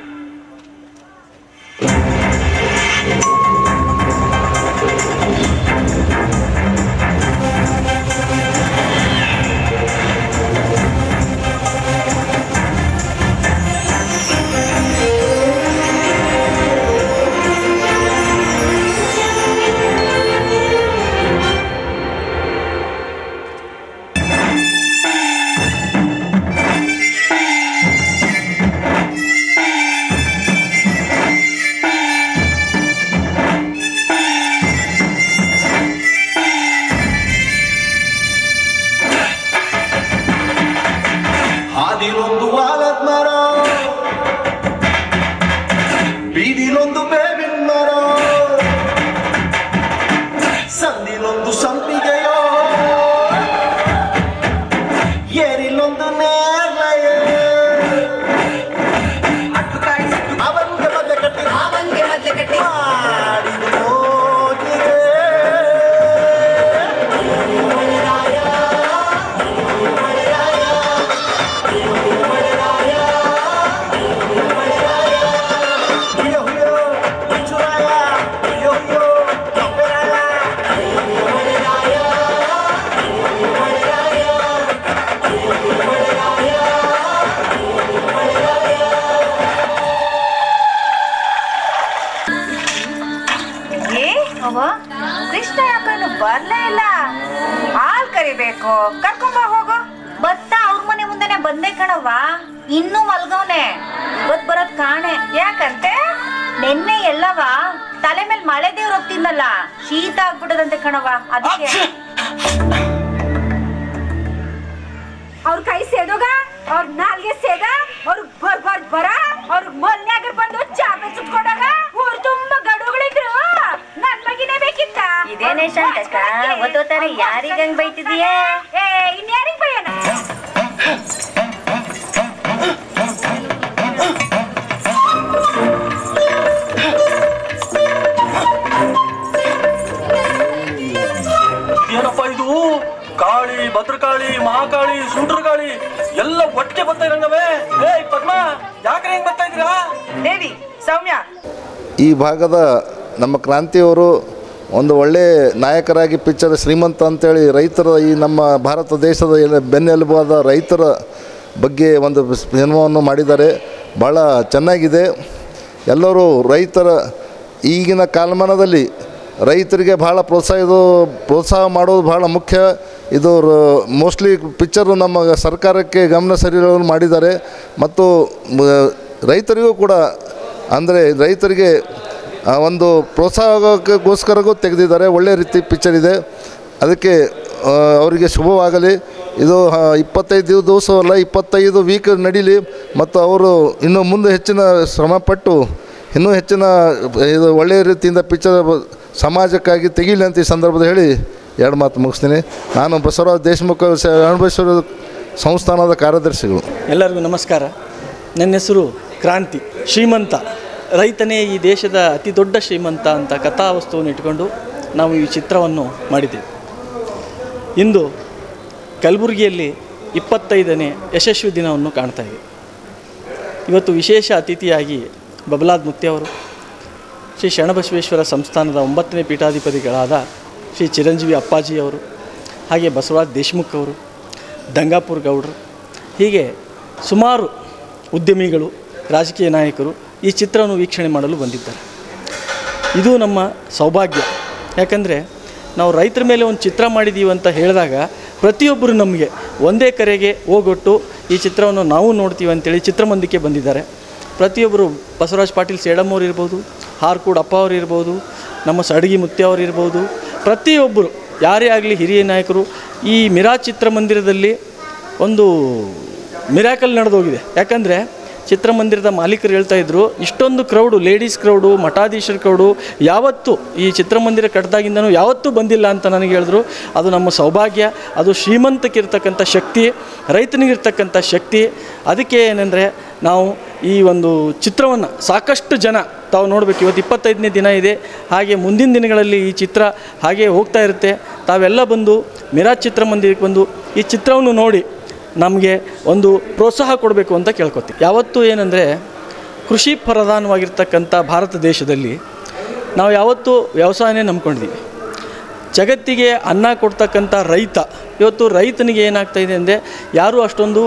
ಹಾದಿಲೊಂದು ಆಲದ ಮರ ಬೀದಿಲೊಂದು ಬೇವಿನ ಮರ ಸಂದಿಲೊಂದು ಸಂಪಿಗೆಯೋ ಏರಿಲೊಂದು ನೇರಳೆಯ ಅವನಿಗೆ ಮದ್ಲೆ ಕಟ್ಟಿ ಅವನಿಗೆ ಮದ್ಲೆ ಕಟ್ಟಿ ಮಾಡಿದ ಹೋಗಿರೆ. ಏ ಅವ ಕೃಷ್ಣ ಯಾಕೇನು ಬರ್ಲೇ ಇಲ್ಲ ಹಾಲ್ ಕರಿಬೇಕು ಕರ್ಕೊಂಬ ಹೋಗು ಬತ್ತ ಅವ್ರ ಮನೆ ಮುಂದೆನೆ ಬಂದೆ ಕಣವ್ವ ಇನ್ನೂ ಮಲ್ಗವ್ನೆ ಇವತ್ ಬರೋದ್ ಕಾಣೆ ಯಾಕಂತೆ ನಿನ್ನೆ ಎಲ್ಲವ ತಲೆ ಮೇಲೆ ಮಳೆ ದೇವ್ರು ಹೋಗ್ತಿದ್ನಲ್ಲ ಶೀತ ಆಗ್ಬಿಡದಂತೆ ಕಣವ ಅದಕ್ಕೆ ಅವ್ರ ಕೈ ಸೇದೋಗ ಅವ್ರ ನಾಲ್ಗೆ ಸೇದ ಅವ್ರ ಬರ್ ಬರ್ ಬರ ಅವ್ರ ಮೊಲ್ನ್ಯಾಗ ಬಂದು ಚಾಪೆ ಸುತ್ಕೊಂಡಾಗ ಊರ್ ತುಂಬಾ ಗಡುಗಳಿದ್ರು ನನ್ ಬಗಿನೇ ಬೇಕಿತ್ತ ಇದೇನೇ ಶಾಂತಕ್ಕ ಒತ್ತೋತಾರೆ ಯಾರಿಗ್ ಹಂಗ್ ಬೈತಿದೀಯ ಏ ಇನ್ಯಾರಿಗ್ ಬೈಯನ ಏನಪ್ಪ ಇದು ಕಾಳಿ ಭದ್ರಕಾಳಿ ಮಹಾಕಾಳಿ ಸುಂಟ್ರಗಾಳಿ ಎಲ್ಲ ಒಟ್ಟಿಗೆ ಬರ್ತಾ ಇರಂಗವೇ ಏ ಪದ್ಮ ಯಾಕ್ರೆ ಹೆಂಗ್ ಬರ್ತಾ ಇದ್ದೀರಾ ದೇವಿ ಸೌಮ್ಯ ಈ ಭಾಗದ ನಮ್ಮ ಕ್ರಾಂತಿಯವರು ಒಂದು ಒಳ್ಳೆ ನಾಯಕರಾಗಿ ಪಿಕ್ಚರ್ ಶ್ರೀಮಂತ ಅಂತೇಳಿ ರೈತರ ಈ ನಮ್ಮ ಭಾರತ ದೇಶದ ಎಲ್ಲ- ಬೆನ್ನೆಲುಬಾದ ರೈತರ ಬಗ್ಗೆ ಒಂದು ಸಿನಿಮಾವನ್ನು ಮಾಡಿದ್ದಾರೆ ಭಾಳ ಚೆನ್ನಾಗಿದೆ ಎಲ್ಲರೂ ರೈತರ ಈಗಿನ ಕಾಲಮಾನದಲ್ಲಿ ರೈತರಿಗೆ ಭಾಳ ಪ್ರೋತ್ಸಾಹ ಇದು ಪ್ರೋತ್ಸಾಹ ಮಾಡೋದು ಭಾಳ ಮುಖ್ಯ ಇದು ಮೋಸ್ಟ್ಲಿ ಪಿಕ್ಚರು ನಮ್ಮ ಸರ್ಕಾರಕ್ಕೆ ಗಮನ ಸೆಳೆಯಲು ಮಾಡಿದ್ದಾರೆ ಮತ್ತು ಮ- ರೈತರಿಗೂ ಕೂಡ ಅಂದರೆ ರೈತರಿಗೆ ಆ, ಒಂದು ಪ್ರೋತ್ಸಾಹಕ್ಕೋಸ್ಕರಗೂ ತೆಗೆದಿದ್ದಾರೆ ಒಳ್ಳೆ ರೀತಿ ಪಿಕ್ಚರ್ ಇದೆ ಅದಕ್ಕೆ ಆ, ಅವರಿಗೆ ಶುಭವಾಗಲಿ ಇದು ಆ, ಇಪ್ಪತ್ತೈದು ದಿವಸ ಅಲ್ಲ ಇಪ್ಪತ್ತೈದು ವೀಕ್ ನಡೀಲಿ ಮತ್ತು ಅವರು ಇನ್ನೂ ಮುಂದೆ ಹೆಚ್ಚಿನ ಶ್ರಮಪಟ್ಟು ಇನ್ನೂ ಹೆಚ್ಚಿನ ಇದು ಒಳ್ಳೆಯ ರೀತಿಯಿಂದ ಪಿಕ್ಚರ್ ಸಮಾಜಕ್ಕಾಗಿ ತೆಗೀಲಿ ಅಂತ ಈ ಸಂದರ್ಭದಲ್ಲಿ ಹೇಳಿ ಎರಡು ಮಾತು ಮುಗಿಸ್ತೀನಿ ನಾನು ಬಸವರಾಜ್ ದೇಶಮುಖ ಅಣಬೇಶ್ವರ ಸಂಸ್ಥಾನದ ಕಾರ್ಯದರ್ಶಿಗಳು ಎಲ್ಲರಿಗೂ ನಮಸ್ಕಾರ ನನ್ನ ಹೆಸರು ಕ್ರಾಂತಿ ಶ್ರೀಮಂತ ರೈತನೇ ಈ ದೇಶದ ಅತಿ ದೊಡ್ಡ ಶ್ರೀಮಂತ ಅಂತ ಕಥಾವಸ್ತುವನ್ನು ಇಟ್ಕೊಂಡು ನಾವು ಈ ಚಿತ್ರವನ್ನು ಮಾಡಿದ್ದೇವೆ ಇಂದು ಕಲಬುರಗಿಯಲ್ಲಿ ಇಪ್ಪತ್ತೈದನೇ ಯಶಸ್ವಿ ದಿನವನ್ನು ಕಾಣ್ತಾ ಇದ್ದೀವಿ ಇವತ್ತು ವಿಶೇಷ ಅತಿಥಿಯಾಗಿ ಬಬಲಾದ್ ಮುತ್ತಿ ಅವರು ಶ್ರೀ ಶರಣಬಸವೇಶ್ವರ ಸಂಸ್ಥಾನದ ಒಂಬತ್ತನೇ ಪೀಠಾಧಿಪತಿಗಳಾದ ಶ್ರೀ ಚಿರಂಜೀವಿ ಅಪ್ಪಾಜಿ ಅವರು ಹಾಗೆ ಬಸವರಾಜ್ ದೇಶ್ಮುಖ್ ಅವರು ದಂಗಾಪುರ್ ಗೌಡ್ರು ಹೀಗೆ ಸುಮಾರು ಉದ್ಯಮಿಗಳು ರಾಜಕೀಯ ನಾಯಕರು ಈ ಚಿತ್ರವನ್ನು ವೀಕ್ಷಣೆ ಮಾಡಲು ಬಂದಿದ್ದಾರೆ ಇದು ನಮ್ಮ ಸೌಭಾಗ್ಯ ಯಾಕಂದರೆ ನಾವು ರೈತರ ಮೇಲೆ ಒಂದು ಚಿತ್ರ ಮಾಡಿದ್ದೀವಿ ಅಂತ ಹೇಳಿದಾಗ ಪ್ರತಿಯೊಬ್ಬರು ನಮಗೆ ಒಂದೇ ಕರೆಗೆ ಹೋಗೊಟ್ಟು ಈ ಚಿತ್ರವನ್ನು ನಾವು ನೋಡ್ತೀವಿ ಅಂತೇಳಿ ಚಿತ್ರಮಂದಿರಕ್ಕೆ ಬಂದಿದ್ದಾರೆ ಪ್ರತಿಯೊಬ್ಬರು ಬಸವರಾಜ್ ಪಾಟೀಲ್ ಸೇಡಮ್ಮವ್ರು ಇರ್ಬೋದು ಹಾರ್ಕೂಡ್ ಅಪ್ಪ ಅವ್ರು ಇರ್ಬೋದು ನಮ್ಮ ಸಡಗಿ ಮುತ್ಯ ಅವ್ರು ಇರ್ಬೋದು ಪ್ರತಿಯೊಬ್ಬರು ಯಾರೇ ಆಗಲಿ ಹಿರಿಯ ನಾಯಕರು ಈ ಮಿರಾ ಚಿತ್ರಮಂದಿರದಲ್ಲಿ ಒಂದು ಮಿರಾಕಲ್ ನಡೆದೋಗಿದೆ ಯಾಕಂದರೆ ಚಿತ್ರಮಂದಿರದ ಮಾಲೀಕರು ಹೇಳ್ತಾ ಇದ್ರು ಇಷ್ಟೊಂದು ಕ್ರೌಡು ಲೇಡೀಸ್ ಕ್ರೌಡು ಮಠಾಧೀಶರ ಕ್ರೌಡು ಯಾವತ್ತೂ ಈ ಚಿತ್ರಮಂದಿರ ಕಟ್ಟಿದಾಗಿಂದನೂ ಯಾವತ್ತೂ ಬಂದಿಲ್ಲ ಅಂತ ನನಗೆ ಹೇಳಿದ್ರು ಅದು ನಮ್ಮ ಸೌಭಾಗ್ಯ ಅದು ಶ್ರೀಮಂತಕ್ಕಿರ್ತಕ್ಕಂಥ ಶಕ್ತಿ ರೈತನಿಗಿರ್ತಕ್ಕಂಥ ಶಕ್ತಿ ಅದಕ್ಕೆ ಏನಂದರೆ ನಾವು ಈ ಒಂದು ಚಿತ್ರವನ್ನು ಸಾಕಷ್ಟು ಜನ ತಾವು ನೋಡಬೇಕು ಇವತ್ತು ಇಪ್ಪತ್ತೈದನೇ ದಿನ ಇದೆ ಹಾಗೆ ಮುಂದಿನ ದಿನಗಳಲ್ಲಿ ಈ ಚಿತ್ರ ಹಾಗೆ ಹೋಗ್ತಾ ಇರುತ್ತೆ ತಾವೆಲ್ಲ ಬಂದು ಮಿರಾಜ್ ಚಿತ್ರಮಂದಿರಕ್ಕೆ ಬಂದು ಈ ಚಿತ್ರವನ್ನು ನೋಡಿ ನಮಗೆ ಒಂದು ಪ್ರೋತ್ಸಾಹ ಕೊಡಬೇಕು ಅಂತ ಕೇಳ್ಕೊತೀವಿ ಯಾವತ್ತೂ ಏನಂದರೆ ಕೃಷಿ ಪ್ರಧಾನವಾಗಿರ್ತಕ್ಕಂಥ ಭಾರತ ದೇಶದಲ್ಲಿ ನಾವು ಯಾವತ್ತೂ ವ್ಯವಸಾಯನೇ ನಂಬ್ಕೊಂಡಿದ್ದೀವಿ ಜಗತ್ತಿಗೆ ಅನ್ನ ಕೊಡ್ತಕ್ಕಂಥ ರೈತ ಇವತ್ತು ರೈತನಿಗೆ ಏನಾಗ್ತಾ ಇದೆ ಅಂದರೆ ಯಾರೂ ಅಷ್ಟೊಂದು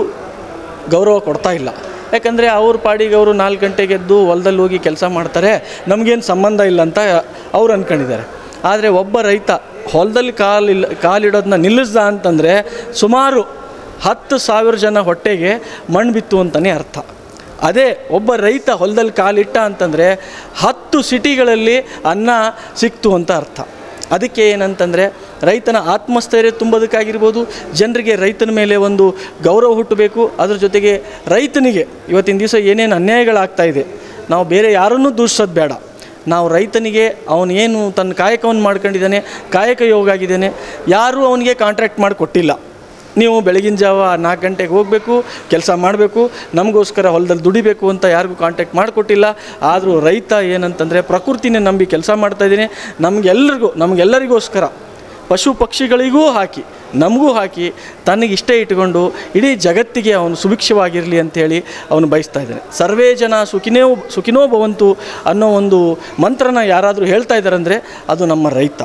ಗೌರವ ಕೊಡ್ತಾ ಇಲ್ಲ ಯಾಕಂದರೆ ಅವ್ರ ಪಾಡಿಗೆ ಅವರು ನಾಲ್ಕು ಗಂಟೆಗೆ ಎದ್ದು ಹೊಲದಲ್ಲಿ ಹೋಗಿ ಕೆಲಸ ಮಾಡ್ತಾರೆ ನಮಗೇನು ಸಂಬಂಧ ಇಲ್ಲ ಅಂತ ಅವ್ರು ಅಂದ್ಕೊಂಡಿದ್ದಾರೆ ಆದರೆ ಒಬ್ಬ ರೈತ ಹೊಲದಲ್ಲಿ ಕಾಲಿಲ್ಲ ಕಾಲಿಡೋದನ್ನ ನಿಲ್ಲಿಸ್ದ ಅಂತಂದರೆ ಸುಮಾರು ಹತ್ತು ಸಾವಿರ ಜನ ಹೊಟ್ಟೆಗೆ ಮಣ್ಣು ಬಿತ್ತು ಅಂತಲೇ ಅರ್ಥ ಅದೇ ಒಬ್ಬ ರೈತ ಹೊಲದಲ್ಲಿ ಕಾಲಿಟ್ಟ ಅಂತಂದರೆ ಹತ್ತು ಸಿಟಿಗಳಲ್ಲಿ ಅನ್ನ ಸಿಕ್ತು ಅಂತ ಅರ್ಥ ಅದಕ್ಕೆ ಏನಂತಂದರೆ ರೈತನ ಆತ್ಮಸ್ಥೈರ್ಯ ತುಂಬೋದಕ್ಕಾಗಿರ್ಬೋದು ಜನರಿಗೆ ರೈತನ ಮೇಲೆ ಒಂದು ಗೌರವ ಹುಟ್ಟಬೇಕು ಅದ್ರ ಜೊತೆಗೆ ರೈತನಿಗೆ ಇವತ್ತಿನ ದಿವಸ ಏನೇನು ಅನ್ಯಾಯಗಳಾಗ್ತಾ ಇದೆ ನಾವು ಬೇರೆ ಯಾರನ್ನೂ ದೂಷಿಸೋದು ಬೇಡ ನಾವು ರೈತನಿಗೆ ಅವನು ಏನು ತನ್ನ ಕಾಯಕವನ್ನು ಮಾಡ್ಕೊಂಡಿದ್ದಾನೆ ಕಾಯಕ ಯೋಗ ಆಗಿದ್ದಾನೆ ಯಾರೂ ಅವನಿಗೆ ಕಾಂಟ್ರಾಕ್ಟ್ ಮಾಡಿ ಕೊಟ್ಟಿಲ್ಲ ನೀವು ಬೆಳಗಿನ ಜಾವ ನಾಲ್ಕು ಗಂಟೆಗೆ ಹೋಗಬೇಕು ಕೆಲಸ ಮಾಡಬೇಕು ನಮಗೋಸ್ಕರ ಹೊಲದಲ್ಲಿ ದುಡಿಬೇಕು ಅಂತ ಯಾರಿಗೂ ಕಾಂಟ್ಯಾಕ್ಟ್ ಮಾಡಿಕೊಟ್ಟಿಲ್ಲ ಆದರೂ ರೈತ ಏನಂತಂದರೆ ಪ್ರಕೃತಿನೇ ನಂಬಿ ಕೆಲಸ ಮಾಡ್ತಾಯಿದ್ದೀನಿ ನಮಗೆಲ್ಲರಿಗೂ ನಮಗೆಲ್ಲರಿಗೋಸ್ಕರ ಪಶು ಪಕ್ಷಿಗಳಿಗೂ ಹಾಕಿ ನಮಗೂ ಹಾಕಿ ತನಗಿಷ್ಟ ಇಟ್ಕೊಂಡು ಇಡೀ ಜಗತ್ತಿಗೆ ಅವನು ಸುಭಿಕ್ಷವಾಗಿರಲಿ ಅಂಥೇಳಿ ಅವನು ಬಯಸ್ತಾ ಇದ್ದಾನೆ ಸರ್ವೇ ಜನ ಸುಖಿನೋ ಸುಖಿನೋ ಭವಂತು ಅನ್ನೋ ಒಂದು ಮಂತ್ರನ ಯಾರಾದರೂ ಹೇಳ್ತಾ ಇದ್ದಾರಂದರೆ ಅದು ನಮ್ಮ ರೈತ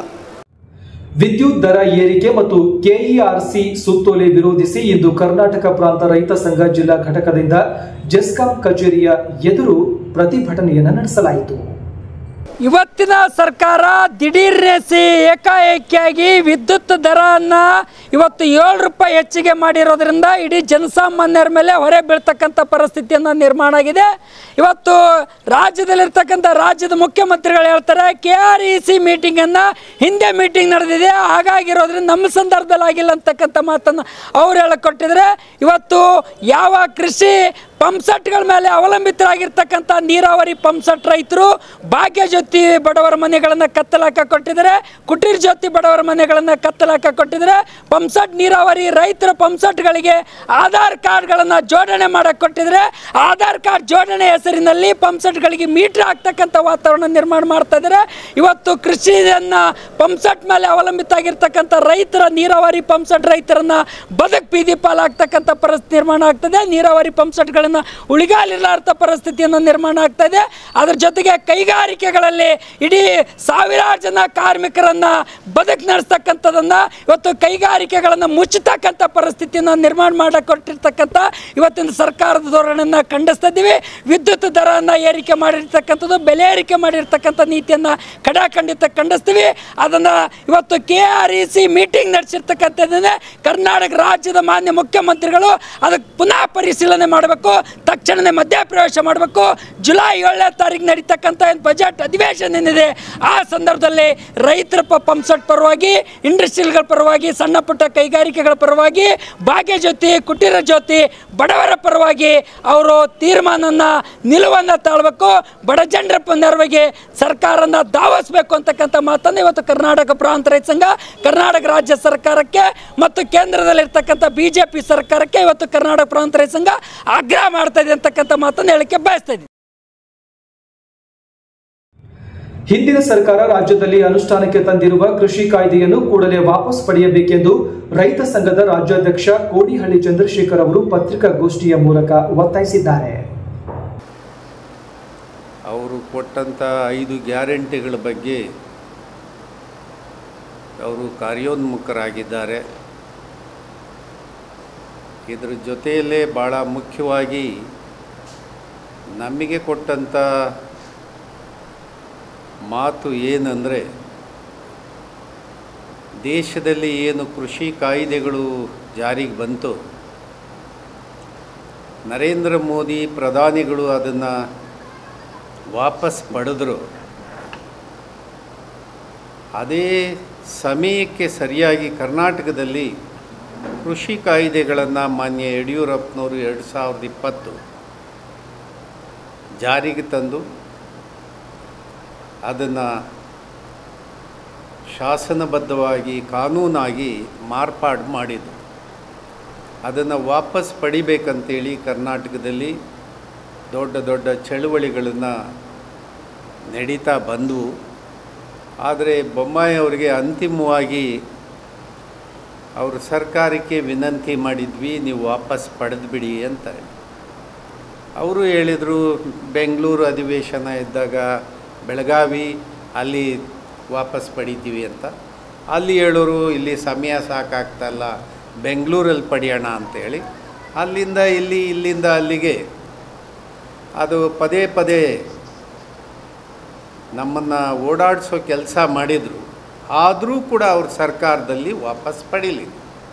ವಿದ್ಯುತ್ ದರ ಏರಿಕೆ ಮತ್ತು ಕೆಇಆರ್ಸಿ ಸುತ್ತೋಲೆ ವಿರೋಧಿಸಿ ಇಂದು ಕರ್ನಾಟಕ ಪ್ರಾಂತ ರೈತ ಸಂಘ ಜಿಲ್ಲಾ ಘಟಕದಿಂದ ಜೆಸ್ಕಾಂ ಕಚೇರಿಯ ಎದುರು ಪ್ರತಿಭಟನೆಯನ್ನು ನಡೆಸಲಾಯಿತು ಇವತ್ತಿನ ಸರ್ಕಾರ ದಿಢೀರ್ನೆಸಿ ಏಕಾಏಕಿಯಾಗಿ ವಿದ್ಯುತ್ ದರವನ್ನು ಇವತ್ತು ಏಳು ರೂಪಾಯಿ ಹೆಚ್ಚಿಗೆ ಮಾಡಿರೋದ್ರಿಂದ ಇಡೀ ಜನಸಾಮಾನ್ಯರ ಮೇಲೆ ಹೊರೆ ಬೀಳ್ತಕ್ಕಂಥ ಪರಿಸ್ಥಿತಿಯನ್ನು ನಿರ್ಮಾಣ ಆಗಿದೆ ಇವತ್ತು ರಾಜ್ಯದಲ್ಲಿರ್ತಕ್ಕಂಥ ರಾಜ್ಯದ ಮುಖ್ಯಮಂತ್ರಿಗಳು ಹೇಳ್ತಾರೆ ಕೆ ಆರ್ ಇ ಸಿ ಮೀಟಿಂಗನ್ನು ಹಿಂದೆ ಮೀಟಿಂಗ್ ನಡೆದಿದೆ ಹಾಗಾಗಿರೋದ್ರಿಂದ ನಮ್ಮ ಸಂದರ್ಭದಲ್ಲಿ ಆಗಿಲ್ಲ ಅಂತಕ್ಕಂಥ ಮಾತನ್ನು ಅವ್ರು ಹೇಳಕ್ ಕೊಟ್ಟಿದ್ರೆ ಇವತ್ತು ಯಾವ ಕೃಷಿ ಪಂಪ್ಸೆಟ್ಗಳ ಮೇಲೆ ಅವಲಂಬಿತರಾಗಿರ್ತಕ್ಕಂಥ ನೀರಾವರಿ ಪಂಪ್ಸೆಟ್ ರೈತರು ಭಾಗ್ಯ ಜ್ಯೋತಿ ಬಡವರ ಮನೆಗಳನ್ನು ಕತ್ತಲಾಕ ಕೊಟ್ಟಿದ್ದಾರೆ ಕುಟೀರ್ ಜ್ಯೋತಿ ಬಡವರ ಮನೆಗಳನ್ನು ಕತ್ತಲಾಕ ಕೊಟ್ಟಿದ್ದಾರೆ ಪಂಪ್ಸೆಟ್ ನೀರಾವರಿ ರೈತರ ಪಂಪ್ಸೆಟ್ಗಳಿಗೆ ಆಧಾರ್ ಕಾರ್ಡ್ಗಳನ್ನು ಜೋಡಣೆ ಮಾಡಕ್ಕೆ ಕೊಟ್ಟಿದ್ದಾರೆ ಆಧಾರ್ ಕಾರ್ಡ್ ಜೋಡಣೆ ಹೆಸರಿನಲ್ಲಿ ಪಂಪ್ಸೆಟ್ಗಳಿಗೆ ಮೀಟರ್ ಹಾಕ್ತಕ್ಕಂಥ ವಾತಾವರಣ ನಿರ್ಮಾಣ ಮಾಡ್ತಾ ಇದ್ದಾರೆ ಇವತ್ತು ಕೃಷಿಯನ್ನು ಪಂಪ್ಸೆಟ್ ಮೇಲೆ ಅವಲಂಬಿತ ಆಗಿರ್ತಕ್ಕಂಥ ರೈತರ ನೀರಾವರಿ ಪಂಪ್ಸೆಟ್ ರೈತರನ್ನ ಬದುಕು ಬೀದಿ ಪಾಲಾಗ್ತಕ್ಕಂಥ ಪರಿಸ್ಥಿತಿ ನಿರ್ಮಾಣ ಆಗ್ತದೆ ನೀರಾವರಿ ಪಂಪ್ಸೆಟ್ಗಳನ್ನು ಉಳಿಗಾಲಿರ್ಲಾರ್ದ ಪರಿಸ್ಥಿತಿಯನ್ನು ನಿರ್ಮಾಣ ಆಗ್ತಾ ಇದೆ ಅದ್ರ ಜೊತೆಗೆ ಕೈಗಾರಿಕೆಗಳಲ್ಲಿ ಇಡೀ ಸಾವಿರಾರು ಜನ ಕಾರ್ಮಿಕರನ್ನ ಬದುಕು ನಡೆಸ್ತಕ್ಕಂಥದನ್ನ ಇವತ್ತು ಕೈಗಾರಿಕೆಗಳನ್ನು ಮುಚ್ಚತಕ್ಕಂಥ ಪರಿಸ್ಥಿತಿಯನ್ನು ನಿರ್ಮಾಣ ಮಾಡಕ್ಕೆ ಕೊಟ್ಟಿರ್ತಕ್ಕಂಥ ಇವತ್ತಿನ ಸರ್ಕಾರದ ಧೋರಣೆಯನ್ನು ಖಂಡಿಸ್ತಾ ಇದ್ದೀವಿ ವಿದ್ಯುತ್ ದರವನ್ನು ಏರಿಕೆ ಮಾಡಿರ್ತಕ್ಕಂಥದ್ದು ಬೆಲೆ ಏರಿಕೆ ಮಾಡಿರ್ತಕ್ಕಂಥ ನೀತಿಯನ್ನು ಕಡಾಖಂಡಿತ ಖಂಡಿಸ್ತೀವಿ ಅದನ್ನು ಇವತ್ತು K R E C meeting ನಡೆಸಿರ್ತಕ್ಕಂಥದ್ದನ್ನೇ ಕರ್ನಾಟಕ ರಾಜ್ಯದ ಮಾನ್ಯ ಮುಖ್ಯಮಂತ್ರಿಗಳು ಅದಕ್ಕೆ ಪುನಃ ಪರಿಶೀಲನೆ ಮಾಡಬೇಕು ತಕ್ಷಣವೇ ಮಧ್ಯಪ್ರವೇಶ ಮಾಡಬೇಕು ಜುಲೈ ಏಳನೇ ತಾರೀಕು ನಡೀತಕ್ಕಂಥ ಏನು ಬಜೆಟ್ ಅಧಿವೇಶನ ಏನಿದೆ ಆ ಸಂದರ್ಭದಲ್ಲಿ ರೈತರ ಪ ಪಂಪ್ಸೆಟ್ ಪರವಾಗಿ ಇಂಡಸ್ಟ್ರಿಯಲ್ಗಳ ಪರವಾಗಿ ಸಣ್ಣ ಪುಟ್ಟ ಕೈಗಾರಿಕೆಗಳ ಪರವಾಗಿ ಭಾಗ್ಯ ಜ್ಯೋತಿ ಕುಟೀರ ಜ್ಯೋತಿ ಬಡವರ ಪರವಾಗಿ ಅವರು ತೀರ್ಮಾನನ ನಿಲುವನ್ನು ತಾಳ್ಬೇಕು ಬಡ ಜನರ ನೆರವಿಗೆ ಸರ್ಕಾರನ ಧಾವಿಸ್ಬೇಕು ಅಂತಕ್ಕಂಥ ಮಾತನ್ನು ಇವತ್ತು ಕರ್ನಾಟಕ ಪ್ರಾಂತ ರೈತ ಸಂಘ ಕರ್ನಾಟಕ ರಾಜ್ಯ ಸರ್ಕಾರಕ್ಕೆ ಮತ್ತು ಕೇಂದ್ರದಲ್ಲಿರ್ತಕ್ಕಂಥ ಬಿ ಜೆ ಪಿ ಸರ್ಕಾರಕ್ಕೆ ಇವತ್ತು ಕರ್ನಾಟಕ ಪ್ರಾಂತ ರೈತ ಸಂಘ ಆಗ್ರಹ ಮಾಡ್ತಾ ಇದೆ ಅಂತಕ್ಕಂಥ ಮಾತನ್ನು ಹೇಳಕ್ಕೆ ಬಯಸ್ತಾ ಇದ್ದೀನಿ ಹಿಂದಿನ ಸರ್ಕಾರ ರಾಜ್ಯದಲ್ಲಿ ಅನುಷ್ಠಾನಕ್ಕೆ ತಂದಿರುವ ಕೃಷಿ ಕಾಯ್ದೆಯನ್ನು ಕೂಡಲೇ ವಾಪಸ್ ಪಡೆಯಬೇಕೆಂದು ರೈತ ಸಂಘದ ರಾಜ್ಯಾಧ್ಯಕ್ಷ ಕೋಡಿಹಳ್ಳಿ ಚಂದ್ರಶೇಖರ್ ಅವರು ಪತ್ರಿಕಾಗೋಷ್ಠಿಯ ಮೂಲಕ ಒತ್ತಾಯಿಸಿದ್ದಾರೆ ಅವರು ಕೊಟ್ಟಂಥ ಐದು ಗ್ಯಾರಂಟಿಗಳ ಬಗ್ಗೆ ಅವರು ಕಾರ್ಯೋನ್ಮುಖರಾಗಿದ್ದಾರೆ ಇದರ ಜೊತೆಯಲ್ಲೇ ಭಾಳ ಮುಖ್ಯವಾಗಿ ನಮಗೆ ಕೊಟ್ಟಂಥ ಮಾತು ಏನಂದರೆ ದೇಶದಲ್ಲಿ ಏನು ಕೃಷಿ ಕಾಯ್ದೆಗಳು ಜಾರಿಗೆ ಬಂತು ನರೇಂದ್ರ ಮೋದಿ ಪ್ರಧಾನಿಗಳು ಅದನ್ನು ವಾಪಸ್ ಪಡೆದರು ಅದೇ ಸಮಯಕ್ಕೆ ಸರಿಯಾಗಿ ಕರ್ನಾಟಕದಲ್ಲಿ ಕೃಷಿ ಕಾಯ್ದೆಗಳನ್ನು ಮಾನ್ಯ ಯಡಿಯೂರಪ್ಪನವರು ಎರಡು ಸಾವಿರದ ಇಪ್ಪತ್ತು ಜಾರಿಗೆ ತಂದು ಅದನ್ನು ಶಾಸನಬದ್ಧವಾಗಿ ಕಾನೂನಾಗಿ ಮಾರ್ಪಾಡು ಮಾಡಿದರು ಅದನ್ನು ವಾಪಸ್ ಪಡಿಬೇಕಂತೇಳಿ ಕರ್ನಾಟಕದಲ್ಲಿ ದೊಡ್ಡ ದೊಡ್ಡ ಚಳುವಳಿಗಳನ್ನು ನಡೀತಾ ಬಂದವು ಆದರೆ ಬೊಮ್ಮಾಯಿ ಅವರಿಗೆ ಅಂತಿಮವಾಗಿ ಅವರು ಸರ್ಕಾರಕ್ಕೆ ವಿನಂತಿ ಮಾಡಿದ್ವಿ ನೀವು ವಾಪಸ್ ಪಡೆದುಬಿಡಿ ಅಂತ ಅವರು ಹೇಳಿದರು ಬೆಂಗಳೂರು ಅಧಿವೇಶನ ಇದ್ದಾಗ ಬೆಳಗಾವಿ ಅಲ್ಲಿ ವಾಪಸ್ ಪಡಿತೀವಿ ಅಂತ ಅಲ್ಲಿ ಹೇಳೋರು ಇಲ್ಲಿ ಸಮಯ ಸಾಕಾಗ್ತಲ್ಲ ಬೆಂಗಳೂರಲ್ಲಿ ಪಡೆಯೋಣ ಅಂತೇಳಿ ಅಲ್ಲಿಂದ ಇಲ್ಲಿ ಇಲ್ಲಿಂದ ಅಲ್ಲಿಗೆ ಅದು ಪದೇ ಪದೇ ನಮ್ಮನ್ನು ಓಡಾಡಿಸೋ ಕೆಲಸ ಮಾಡಿದರು ಆದರೂ ಕೂಡ ಅವ್ರ ಸರ್ಕಾರದಲ್ಲಿ ವಾಪಸ್ ಪಡೀಲಿ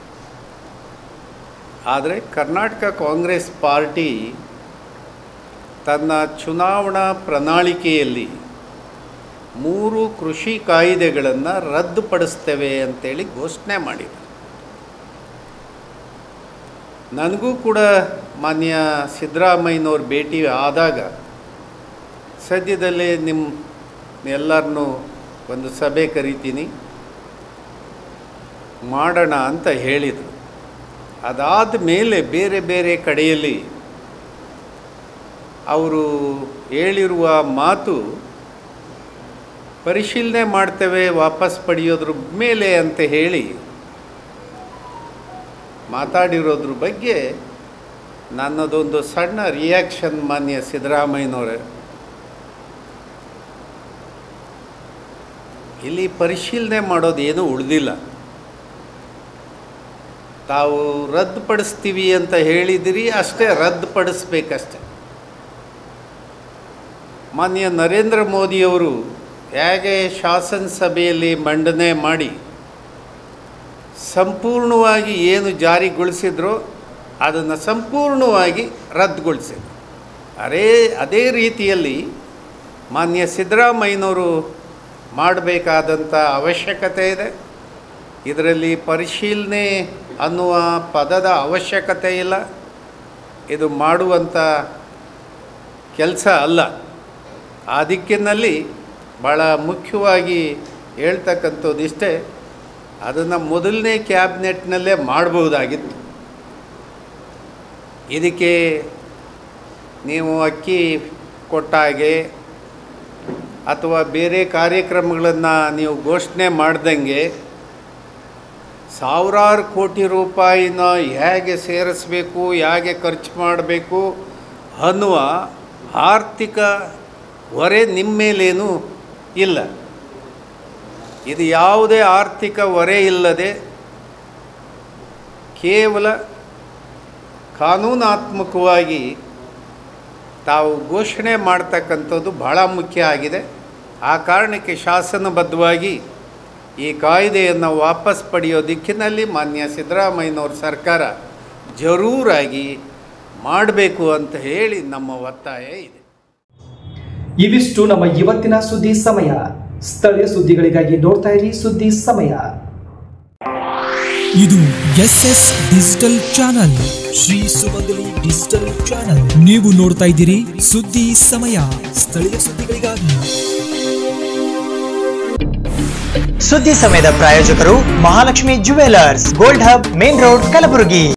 ಆದರೆ ಕರ್ನಾಟಕ ಕಾಂಗ್ರೆಸ್ ಪಾರ್ಟಿ ತನ್ನ ಚುನಾವಣಾ ಪ್ರಣಾಳಿಕೆಯಲ್ಲಿ ಮೂರು ಕೃಷಿ ಕಾಯ್ದೆಗಳನ್ನು ರದ್ದುಪಡಿಸ್ತೇವೆ ಅಂತೇಳಿ ಘೋಷಣೆ ಮಾಡಿದೆ ನನಗೂ ಕೂಡ ಮಾನ್ಯ ಸಿದ್ದರಾಮಯ್ಯನವ್ರ ಭೇಟಿ ಆದಾಗ ಸದ್ಯದಲ್ಲೇ ನಿಮ್ಮ ಎಲ್ಲರನ್ನೂ ಒಂದು ಸಭೆ ಕರಿತೀನಿ ಮಾಡೋಣ ಅಂತ ಹೇಳಿದರು ಅದಾದ ಮೇಲೆ ಬೇರೆ ಬೇರೆ ಕಡೆಯಲ್ಲಿ ಅವರು ಹೇಳಿರುವ ಮಾತು ಪರಿಶೀಲನೆ ಮಾಡ್ತೇವೆ ವಾಪಸ್ ಪಡೆಯೋದ್ರ ಮೇಲೆ ಅಂತ ಹೇಳಿ ಮಾತಾಡಿರೋದ್ರ ಬಗ್ಗೆ ನನ್ನದೊಂದು ಸಣ್ಣ ರಿಯಾಕ್ಷನ್ ಮಾನ್ಯ ಸಿದ್ದರಾಮಯ್ಯನವರೇ ಇಲ್ಲಿ ಪರಿಶೀಲನೆ ಮಾಡೋದೇನು ಉಳಿದಿಲ್ಲ ತಾವು ರದ್ದುಪಡಿಸ್ತೀವಿ ಅಂತ ಹೇಳಿದಿರಿ ಅಷ್ಟೇ ರದ್ದುಪಡಿಸ್ಬೇಕಷ್ಟೆ ಮಾನ್ಯ ನರೇಂದ್ರ ಮೋದಿಯವರು ಹೇಗೆ ಶಾಸನಸಭೆಯಲ್ಲಿ ಮಂಡನೆ ಮಾಡಿ ಸಂಪೂರ್ಣವಾಗಿ ಏನು ಜಾರಿಗೊಳಿಸಿದ್ರೋ ಅದನ್ನು ಸಂಪೂರ್ಣವಾಗಿ ರದ್ದುಗೊಳಿಸಿದ್ರು ಅದೇ ಅದೇ ರೀತಿಯಲ್ಲಿ ಮಾನ್ಯ ಸಿದ್ದರಾಮಯ್ಯನವರು ಮಾಡಬೇಕಾದಂಥ ಅವಶ್ಯಕತೆ ಇದೆ ಇದರಲ್ಲಿ ಪರಿಶೀಲನೆ ಅನ್ನುವ ಪದದ ಅವಶ್ಯಕತೆ ಇಲ್ಲ ಇದು ಮಾಡುವಂಥ ಕೆಲಸ ಅಲ್ಲ ಆ ದಿಕ್ಕಿನಲ್ಲಿ ಭಾಳ ಮುಖ್ಯವಾಗಿ ಹೇಳ್ತಕ್ಕಂಥದ್ದು ಇಷ್ಟೇ ಅದನ್ನು ಮೊದಲನೇ ಕ್ಯಾಬಿನೆಟ್ನಲ್ಲೇ ಮಾಡ್ಬೋದಾಗಿತ್ತು ಇದಕ್ಕೆ ನೀವು ಅಕ್ಕಿ ಕೊಟ್ಟಾಗೆ ಅಥವಾ ಬೇರೆ ಕಾರ್ಯಕ್ರಮಗಳನ್ನು ನೀವು ಘೋಷಣೆ ಮಾಡ್ದಂಗೆ ಸಾವಿರಾರು ಕೋಟಿ ರೂಪಾಯಿನ ಹೇಗೆ ಸೇರಿಸಬೇಕು ಹೇಗೆ ಖರ್ಚು ಮಾಡಬೇಕು ಅನ್ನುವ ಆರ್ಥಿಕ ಹೊರೆ ನಿಮ್ಮ ಮೇಲೇನೂ ಇಲ್ಲ ಇದು ಯಾವುದೇ ಆರ್ಥಿಕ ಹೊರೆ ಇಲ್ಲದೆ ಕೇವಲ ಕಾನೂನಾತ್ಮಕವಾಗಿ ತಾವು ಘೋಷಣೆ ಮಾಡ್ತಕ್ಕಂಥದ್ದು ಬಹಳ ಮುಖ್ಯ ಆಗಿದೆ ಆ ಕಾರಣಕ್ಕೆ ಶಾಸನಬದ್ಧವಾಗಿ ಈ ಕಾಯ್ದೆಯನ್ನು ವಾಪಸ್ ಪಡೆಯೋ ದಿಕ್ಕಿನಲ್ಲಿ ಮಾನ್ಯ ಸಿದ್ದರಾಮಯ್ಯನವ್ರ ಸರ್ಕಾರ ಜರೂರಾಗಿ ಮಾಡಬೇಕು ಅಂತ ಹೇಳಿ ನಮ್ಮ ಒತ್ತಾಯ ಇದೆ ಇವಿಷ್ಟು ನಮ್ಮ ಇವತ್ತಿನ ಸುದ್ದಿ ಸಮಯ ಸ್ಥಳೀಯ ಸುದ್ದಿಗಳಿಗಾಗಿ ನೋಡ್ತಾ ಇರಿ ಸುದ್ದಿ ಸಮಯ ಇದು S S digital channel Shri Sumangali digital channel ನೀವು ನೋಡ್ತಾ ಇದ್ದೀರಿ ಸುದ್ದಿ ಸಮಯ ಸ್ಥಳೀಯ ಸುದ್ದಿಗಳಿಗಾಗಿ ಸುದ್ದಿ ಸಮಯದ ಪ್ರಾಯೋಜಕರು Mahalakshmi jewellers gold hub main road Kalaburagi